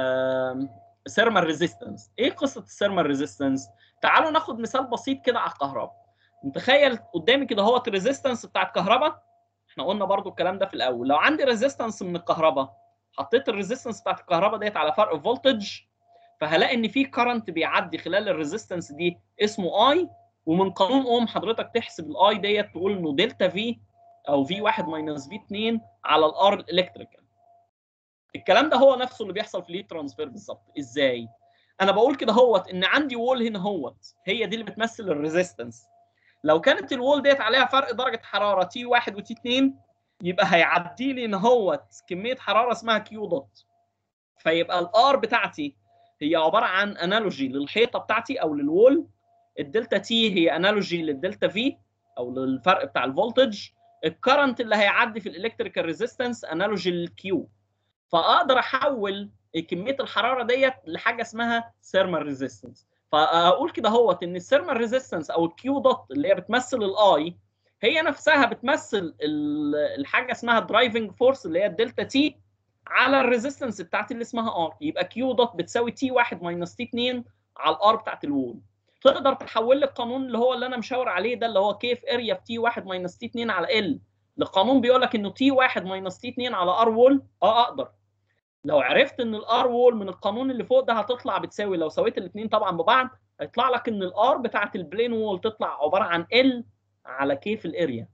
ثيرمال ريزيستنس ايه قصه الثيرمال ريزيستنس تعالوا ناخد مثال بسيط كده على الكهرباء متخيل قدامي كده هو الريزيستنس بتاع الكهرباء احنا قلنا برضو الكلام ده في الاول لو عندي ريزيستنس من الكهرباء حطيت الريزيستنس بتاعت الكهرباء ديت على فرق فولتج فهلاقي ان في كرنت بيعدي خلال الريزيستنس دي اسمه اي ومن قانون اوم حضرتك تحسب الاي ديت تقول انه دلتا في او في 1 ماينس في 2 على الار الالكتريكال الكلام ده هو نفسه اللي بيحصل في الهيت ترانسفير بالظبط ازاي انا بقول كده هوت ان عندي وول هنا هوت هي دي اللي بتمثل الريزيستنس لو كانت الوول ديت عليها فرق درجه حراره تي 1 وتي 2 يبقى هيعدي لي ان هوت كميه حراره اسمها كيو دوت فيبقى الار بتاعتي هي عباره عن انالوجي للحيطه بتاعتي او للوول الدلتا تي هي انالوجي للدلتا في او للفرق بتاع الفولتج الكرنت اللي هيعدي في الالكتريكال ريزيستنس انالوجي للكيو فاقدر احول كميه الحراره ديت لحاجه اسمها ثيرمال ريزيستنس فاقول كده هوت ان الثيرمال ريزيستنس او الكيو دوت اللي هي بتمثل الاي هي نفسها بتمثل الحاجه اسمها درايفنج فورس اللي هي الدلتا تي على الريزيستنس بتاعتي اللي اسمها ار يبقى كيو دوت بتساوي تي 1 ماينس تي 2 على الار بتاعت الوول تقدر تحول لي القانون اللي هو اللي انا مشاور عليه ده اللي هو كيف اريا في تي 1 ماينس تي 2 على ال لقانون بيقول لك انه تي 1 ماينس تي 2 على ار وول اه اقدر لو عرفت ان الار وول من القانون اللي فوق ده هتطلع بتساوي لو سويت الاثنين طبعا ببعض هيطلع لك ان الار بتاعت البلين وول تطلع عباره عن ال على كي في الاريا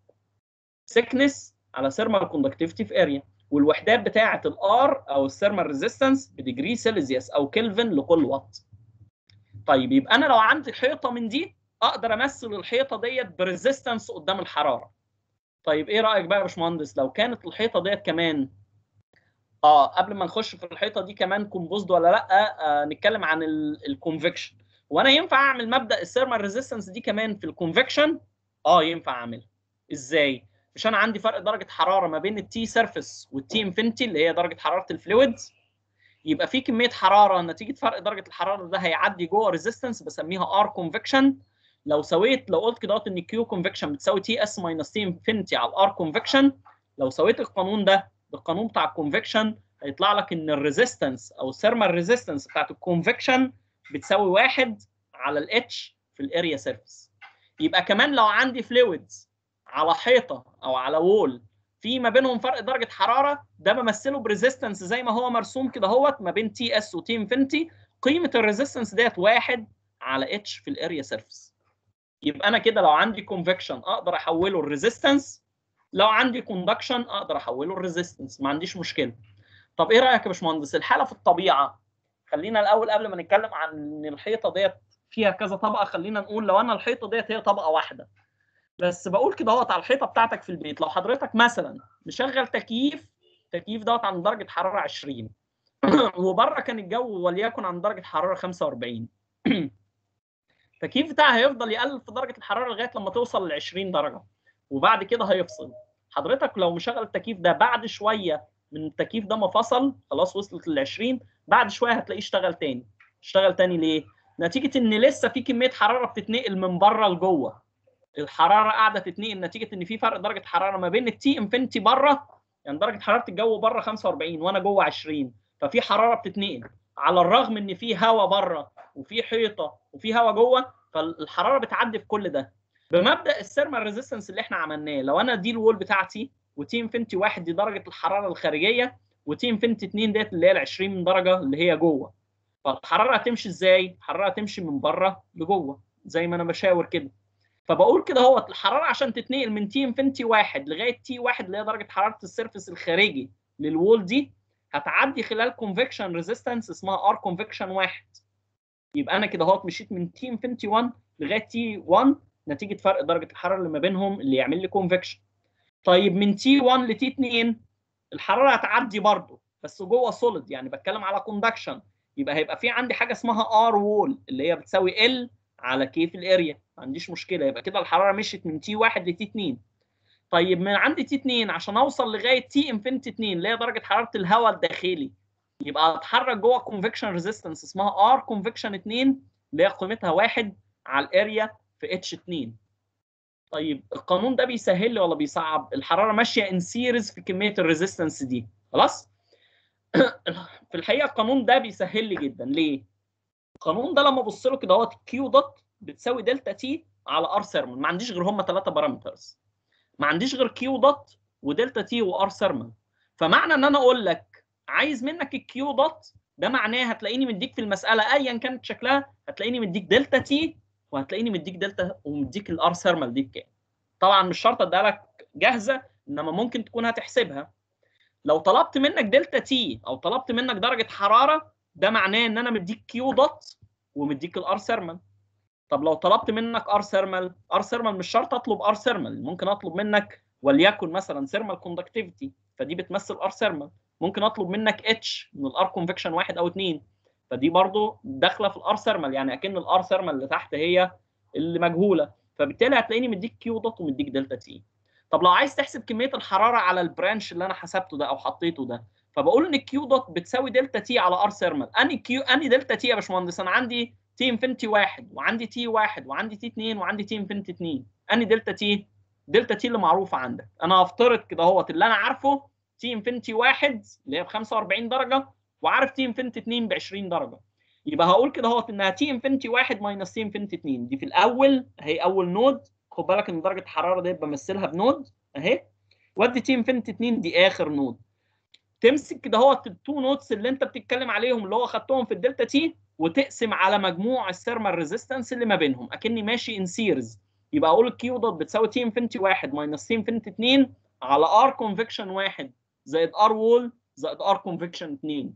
سكنس على ثيرمال كوندكتيفيتي في اريا والوحدات بتاعه الار او الثيرمال ريزيستنس بديجري سيليزيوس او كلفن لكل وات طيب يبقى انا لو عندي حيطه من دي اقدر امثل الحيطه ديت بريزيستنس قدام الحراره طيب ايه رايك بقى يا باشمهندس لو كانت الحيطه ديت كمان اه قبل ما نخش في الحيطه دي كمان كومبوزد ولا لا آه نتكلم عن الكونفكشن وانا ينفع اعمل مبدا الثيرمال ريزيستنس دي كمان في الكونفكشن اه ينفع اعملها ازاي مش انا عندي فرق درجه حراره ما بين التي سيرفيس والتي انفينيتي اللي هي درجه حراره الفلويدز يبقى في كميه حراره نتيجه فرق درجه الحراره ده هيعدي جوه ريزيستنس بسميها ار كونفكشن لو سويت لو قلت كده ان كيو كونفكشن بتساوي تي اس ماينس تي انفينيتي على الار كونفكشن لو سويت القانون ده بالقانون بتاع الكونفكشن هيطلع لك ان الريزيستنس او الثيرمال ريزيستنس بتاعت الكونفكشن بتساوي واحد على الاتش في الاريا سيرفيس يبقى كمان لو عندي فلويدز على حيطه او على وول في ما بينهم فرق درجه حراره ده بمثله بريزيستنس زي ما هو مرسوم كده اهوت ما بين تي اس وتي انفينيتي قيمه الريزيستنس ديت واحد على اتش في الاريا سيرفيس يبقى انا كده لو عندي كونفكشن اقدر احوله الريزيستنس لو عندي كوندكشن اقدر احوله الريزيستنس ما عنديش مشكله طب ايه رايك يا باشمهندس الحاله في الطبيعه خلينا الاول قبل ما نتكلم عن ان الحيطه ديت فيها كذا طبقه خلينا نقول لو انا الحيطه ديت هي طبقه واحده بس بقول كده اهوت على الحيطه بتاعتك في البيت لو حضرتك مثلا مشغل تكييف تكييف دوت عند درجه حراره 20 وبره كان الجو وليكن عند درجه حراره 45 التكييف بتاعها هيفضل يقلل في درجه الحراره لغايه لما توصل ل 20 درجه وبعد كده هيفصل حضرتك لو مشغل التكييف ده بعد شويه من التكييف ده ما فصل خلاص وصلت لل 20 بعد شويه هتلاقيه اشتغل تاني اشتغل تاني ليه نتيجه ان لسه في كميه حراره بتتنقل من بره لجوه الحراره قاعده تتنقل نتيجه ان في فرق درجه حراره ما بين التي انفينيتي بره يعني درجه حراره الجو بره 45 وانا جوه 20 ففي حراره بتتنقل على الرغم ان في هواء بره وفي حيطه وفي هواء جوه فالحراره بتعدي في كل ده بمبدا الثيرمال ريزيستنس اللي احنا عملناه لو انا دي الوول بتاعتي وتي انفينيتي 1 دي درجه الحراره الخارجيه وتي انفينيتي 2 ديت اللي هي ال 20 درجه اللي هي جوه فالحراره هتمشي ازاي؟ الحراره هتمشي من بره لجوه زي ما انا بشاور كده فبقول كده هو الحراره عشان تتنقل من تي انفينيتي 1 لغايه تي 1 اللي هي درجه حراره السيرفيس الخارجي للوول دي هتعدي خلال كونفكشن ريزيستنس اسمها ار كونفكشن 1 يبقى انا كده اهوت مشيت من تي انفينيتي 1 لغايه تي 1 نتيجه فرق درجه الحراره اللي ما بينهم اللي يعمل لي كونفكشن طيب من تي 1 لتي 2 الحراره هتعدي برضه بس جوه سوليد يعني بتكلم على كوندكشن يبقى هيبقى في عندي حاجه اسمها ار وول اللي هي بتساوي ال على كي في الاريا ما عنديش مشكله يبقى كده الحراره مشيت من تي 1 لتي 2 طيب من عندي تي 2 عشان اوصل لغايه تي انفينيتي 2 اللي هي درجه حراره الهواء الداخلي يبقى اتحرك جوه كونفكشن ريزيستنس اسمها ار كونفكشن 2 اللي هي قيمتها 1 على الاريا في اتش 2 طيب القانون ده بيسهل لي ولا بيصعب الحراره ماشيه ان سيريز في كميه الريزيستنس دي خلاص في الحقيقه القانون ده بيسهل لي جدا ليه القانون ده لما ابص له كده اهوت كيو دوت بتساوي دلتا تي على ار ثيرمال ما عنديش غير هم ثلاثه بارامترز ما عنديش غير كيو دوت ودلتا تي وار ثيرمال فمعنى ان انا اقول لك عايز منك الكيو دوت ده معناه هتلاقيني مديك في المساله ايا كانت شكلها هتلاقيني مديك دلتا تي وهتلاقيني مديك دلتا ومديك الار ثيرمال دي بكام طبعا مش شرط اديها لك جاهزه انما ممكن تكون هتحسبها لو طلبت منك دلتا تي او طلبت منك درجه حراره ده معناه ان انا مديك كيو دوت ومديك الار ثيرمال طب لو طلبت منك ار ثيرمال ار ثيرمال مش شرط اطلب ار ثيرمال ممكن اطلب منك وليكن مثلا ثيرمال كوندكتيفيتي فدي بتمثل ار ثيرمال ممكن اطلب منك اتش من الار كونفكشن واحد او اثنين فدي برضو داخله في الار ثيرمال يعني اكن الار ثيرمال اللي تحت هي اللي مجهوله فبالتالي هتلاقيني مديك كيو دوت ومديك دلتا تي طب لو عايز تحسب كميه الحراره على البرانش اللي انا حسبته ده او حطيته ده فبقول ان الكيو دوت بتساوي دلتا تي على ار ثيرمال اني كيو اني دلتا تي يا باشمهندس انا عندي تي انفينيتي واحد وعندي تي واحد وعندي تي 2 وعندي تي انفينيتي 2 اني دلتا تي دلتا تي اللي معروفه عندك انا هفترض كده اهوت اللي انا عارفه تي انفينيتي واحد اللي هي ب 45 درجه وعارف تي انفينيتي 2 ب 20 درجه يبقى هقول كده اهوت انها تي انفينيتي واحد ماينس تي انفينيتي 2 دي في الاول اهي اول نود خد بالك ان درجه الحراره دي بمثلها بنود اهي وادي تي انفينيتي 2 دي اخر نود تمسك كده اهوت التو نودز اللي انت بتتكلم عليهم اللي هو خدتهم في الدلتا تي وتقسم على مجموع الثيرمال ريزيستنس اللي ما بينهم اكني ماشي ان سيرز يبقى اقول الكيو دوت بتساوي تي انفينيتي 1 ماينس تي انفينيتي 2 على ار كونفكشن 1 زائد ار وول زائد ار كونفكشن 2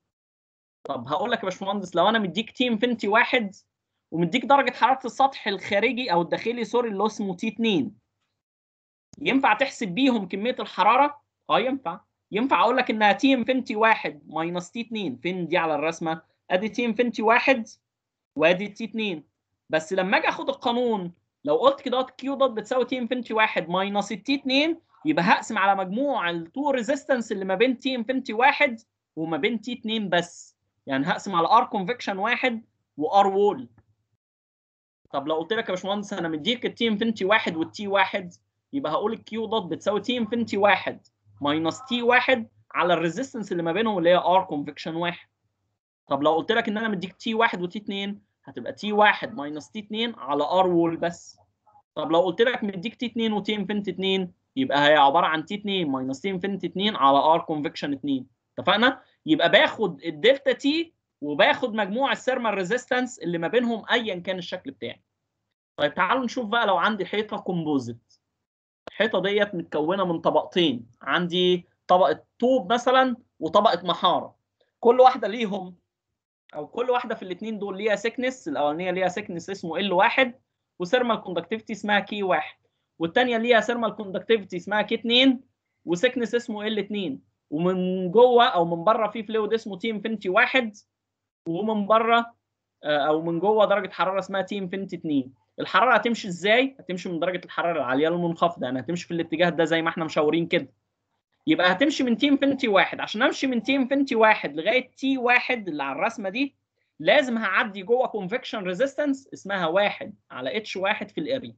طب هقول لك يا باشمهندس لو انا مديك تي انفينيتي 1 ومديك درجه حراره السطح الخارجي او الداخلي سوري اللي هو اسمه تي 2 ينفع تحسب بيهم كميه الحراره؟ اه ينفع ينفع اقول لك انها تي انفينيتي 1 ماينس تي 2 فين دي على الرسمه؟ ادي تي انفينيتي 1 وادي تي 2 بس لما اجي اخد القانون لو قلت كده كيو دوت بتساوي تي انفينيتي 1 ماينس التي 2 يبقى هقسم على مجموع التو ريزيستنس اللي ما بين تي انفينيتي 1 وما بين تي 2 بس يعني هقسم على ار كونفكشن 1 وار وول طب لو قلت لك يا باشمهندس انا مديك التي انفينيتي 1 والتي 1 يبقى هقول الكيو دوت بتساوي تي انفينيتي 1 ماينس تي 1 على الريزيستنس اللي ما بينهم اللي هي ار كونفكشن 1 طب لو قلت لك ان انا مديك تي 1 وتي 2 هتبقى تي 1 ماينس تي 2 على ار وول بس طب لو قلت لك مديك تي 2 وتي انفينيتي 2 يبقى هي عباره عن تي 2 ماينس تي انفينيتي 2 على ار كونفكشن 2 اتفقنا يبقى باخد الدلتا تي وباخد مجموع الثيرمال ريزيستنس اللي ما بينهم ايا كان الشكل بتاعي طيب تعالوا نشوف بقى لو عندي حيطه كومبوزيت الحيطه ديت متكونه من طبقتين عندي طبقه طوب مثلا وطبقه محاره كل واحده ليهم او كل واحده في الاثنين دول ليها سيكنس الاولانيه ليها سيكنس اسمه ال 1 وثيرمال كوندكتيفيتي اسمها كي 1 والثانيه ليها ثيرمال كوندكتيفيتي اسمها كي 2 وسيكنس اسمه ال 2 ومن جوه او من بره في فلويد اسمه تي انفينيتي 1 ومن بره او من جوه درجه حراره اسمها تي انفينيتي 2 الحراره هتمشي ازاي هتمشي من درجه الحراره العاليه للمنخفضه يعني هتمشي في الاتجاه ده زي ما احنا مشاورين كده يبقى هتمشي من تي انفينيتي 1 عشان امشي من تي انفينيتي 1 لغايه تي 1 اللي على الرسمه دي لازم هعدي جوه كونفكشن ريزيستنس اسمها 1 على اتش 1 في الاريا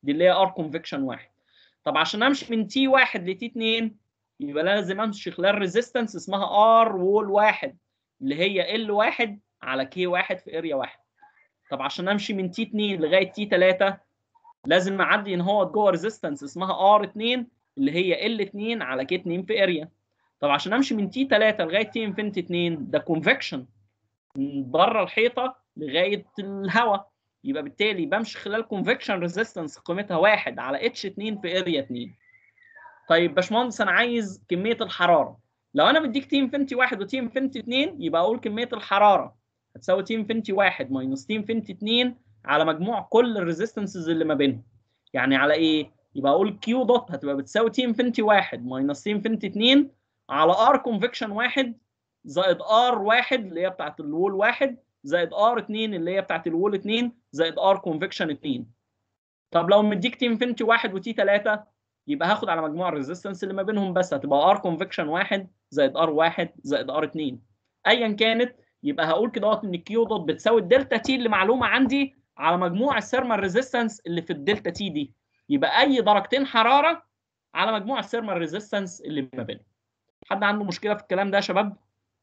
دي اللي هي ار كونفكشن واحد طب عشان امشي من تي واحد لتي 2 يبقى لازم امشي خلال ريزيستنس اسمها ار وول واحد اللي هي ال واحد على كي واحد في اريا واحد طب عشان امشي من تي 2 لغايه تي 3 لازم اعدي ان هو جوه ريزيستنس اسمها ار 2 اللي هي ال 2 على كي 2 في اريا طب عشان امشي من تي 3 لغايه تي انفينيتي 2 ده كونفكشن من بره الحيطه لغايه الهواء يبقى بالتالي بمشي خلال كونفكشن ريزيستنس قيمتها 1 على اتش 2 في اريا 2 طيب باشمهندس انا عايز كميه الحراره لو انا مديك تي انفينيتي 1 وتي انفينيتي 2 يبقى اقول كميه الحراره هتساوي تي انفينيتي 1 ماينس تي انفينيتي 2 على مجموع كل الريزيستنسز اللي ما بينهم يعني على ايه يبقى اقول كيو دوت هتبقى بتساوي تي انفينيتي 1 ماينس تي انفينيتي 2 على ار كونفكشن 1 زائد ار 1 اللي هي بتاعت الوول 1 زائد ار 2 اللي هي بتاعت الوول 2 زائد ار كونفكشن 2 طب لو مديك تي انفينيتي 1 وتي 3 يبقى هاخد على مجموع الريزيستنس اللي ما بينهم بس هتبقى ار كونفكشن 1 زائد ار 1 زائد ار 2 ايا كانت يبقى هقول كده ان كيو دوت بتساوي الدلتا تي اللي معلومه عندي على مجموع الثيرمال ريزيستنس اللي في الدلتا تي دي يبقى اي درجتين حراره على مجموع الثيرمال ريزيستنس اللي ما بينهم حد عنده مشكله في الكلام ده يا شباب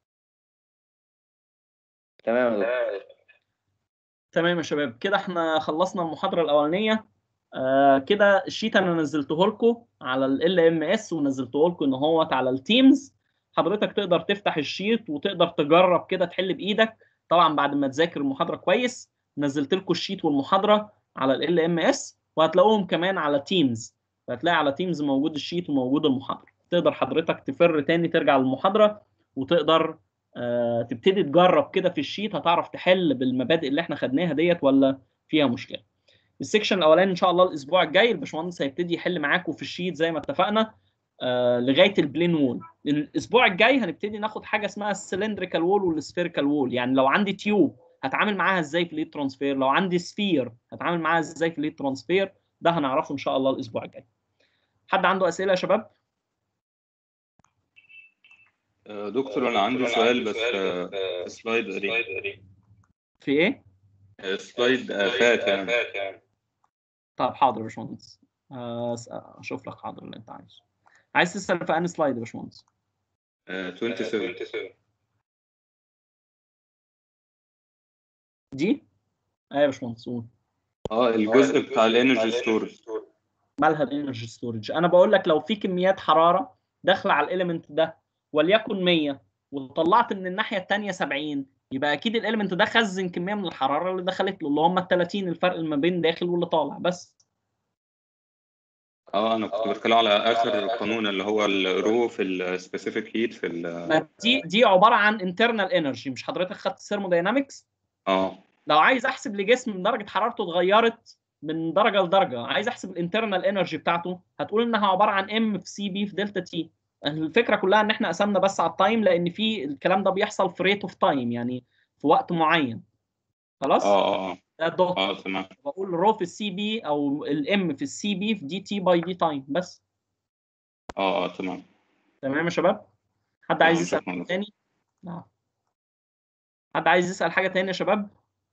تمام يا دكتور تمام يا شباب كده احنا خلصنا المحاضره الاولانيه آه كده الشيت انا نزلته لكم على ال ام اس ونزلته لكم ان هو على التيمز حضرتك تقدر تفتح الشيت وتقدر تجرب كده تحل بايدك طبعا بعد ما تذاكر المحاضره كويس نزلت لكم الشيت والمحاضره على ال ام اس وهتلاقوهم كمان على تيمز هتلاقي على تيمز موجود الشيت وموجود المحاضره تقدر حضرتك تفر تاني ترجع للمحاضره وتقدر آه تبتدي تجرب كده في الشيت هتعرف تحل بالمبادئ اللي احنا خدناها ديت ولا فيها مشكله السكشن الاولاني ان شاء الله الاسبوع الجاي الباشمهندس هيبتدي يحل معاكم في الشيت زي ما اتفقنا آه لغايه البلين وول الاسبوع الجاي هنبتدي ناخد حاجه اسمها السلندريكال وول والسفيريكال وول يعني لو عندي تيوب هتعامل معاها ازاي في الليد ترانسفير لو عندي سفير هتعامل معاها ازاي في الليد ترانسفير ده هنعرفه ان شاء الله الاسبوع الجاي حد عنده اسئله يا شباب آه، دكتور انا عندي سؤال بس آه، سلايد قريب في ايه آه، سلايد آه، فات يعني طب حاضر يا باشمهندس آه، أس- اشوف لك حاضر اللي انت عايزه عايز تسال في انهي سلايد يا باشمهندس آه، 27 دي ايوه يا باشمهندس قول اه الجزء بتاع الانرجي ستورج مالها الانرجي ستورج انا بقول لك لو في كميات حراره داخله على الاليمنت ده وليكن 100 وطلعت من الناحيه الثانيه 70 يبقى اكيد الاليمنت ده خزن كميه من الحراره اللي دخلت له اللي هم ال 30 الفرق ما بين داخل واللي طالع بس اه انا كنت بتكلم على اخر قانون اللي هو الرو في السبيسيفيك هيت في ال ما دي دي عباره عن انترنال انرجي مش حضرتك خدت الثيرموداينامكس اه لو عايز احسب لجسم درجه حرارته اتغيرت من درجه لدرجه عايز احسب الانترنال انرجي بتاعته هتقول انها عباره عن ام في سي بي في دلتا تي الفكره كلها ان احنا قسمنا بس على التايم لان في الكلام ده بيحصل في ريت اوف تايم يعني في وقت معين خلاص اه اه ده دوت اه تمام بقول رو في السي بي او الام في السي بي في دي تي باي دي تايم بس اه اه تمام تمام يا شباب حد عايز يسال شكراً حاجه لك. تاني نعم حد عايز يسال حاجه تاني يا شباب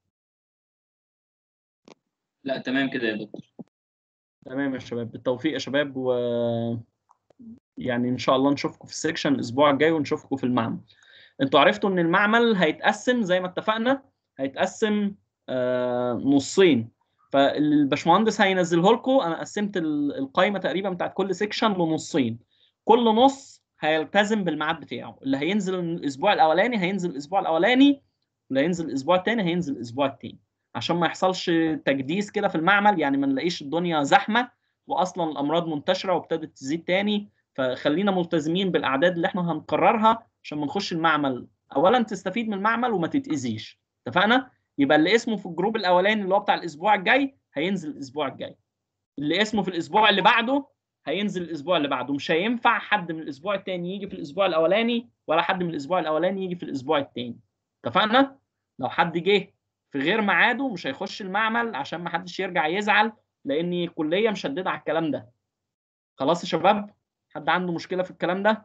لا تمام كده يا دكتور تمام يا شباب بالتوفيق يا شباب و يعني ان شاء الله نشوفكم في السكشن الاسبوع الجاي ونشوفكم في المعمل انتوا عرفتوا ان المعمل هيتقسم زي ما اتفقنا هيتقسم آه نصين فالباشمهندس هينزله لكم انا قسمت ال- القائمه تقريبا بتاعت كل سيكشن لنصين كل نص هيلتزم بالميعاد بتاعه اللي هينزل الاسبوع الاولاني هينزل الاسبوع الاولاني واللي هينزل الاسبوع الثاني هينزل الاسبوع الثاني عشان ما يحصلش تجديس كده في المعمل يعني ما نلاقيش الدنيا زحمه واصلا الامراض منتشره وابتدت تزيد تاني فخلينا ملتزمين بالاعداد اللي احنا هنقررها عشان ما نخش المعمل اولا تستفيد من المعمل وما تتاذيش اتفقنا يبقى اللي اسمه في الجروب الاولاني اللي هو بتاع الاسبوع الجاي هينزل الاسبوع الجاي اللي اسمه في الاسبوع اللي بعده هينزل الاسبوع اللي بعده مش هينفع حد من الاسبوع الثاني يجي في الاسبوع الاولاني ولا حد من الاسبوع الاولاني يجي في الاسبوع الثاني اتفقنا لو حد جه في غير ميعاده مش هيخش المعمل عشان ما حدش يرجع يزعل لان الكليه مشدده على الكلام ده خلاص يا شباب حد عنده مشكله في الكلام ده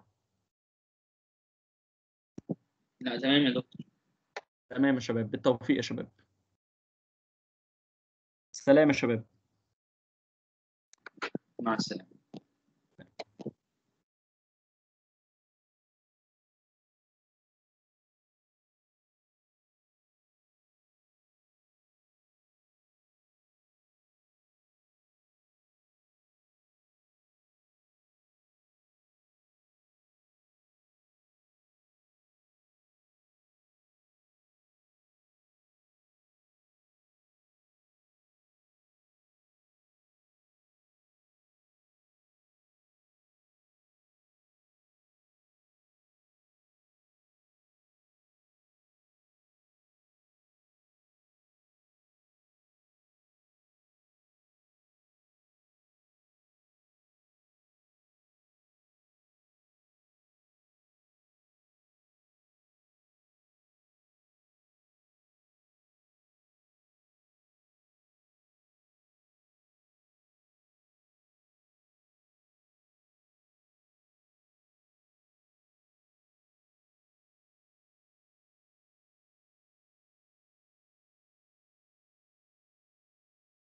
لا تمام يا دكتور تمام يا شباب بالتوفيق يا شباب سلام يا شباب مع السلامة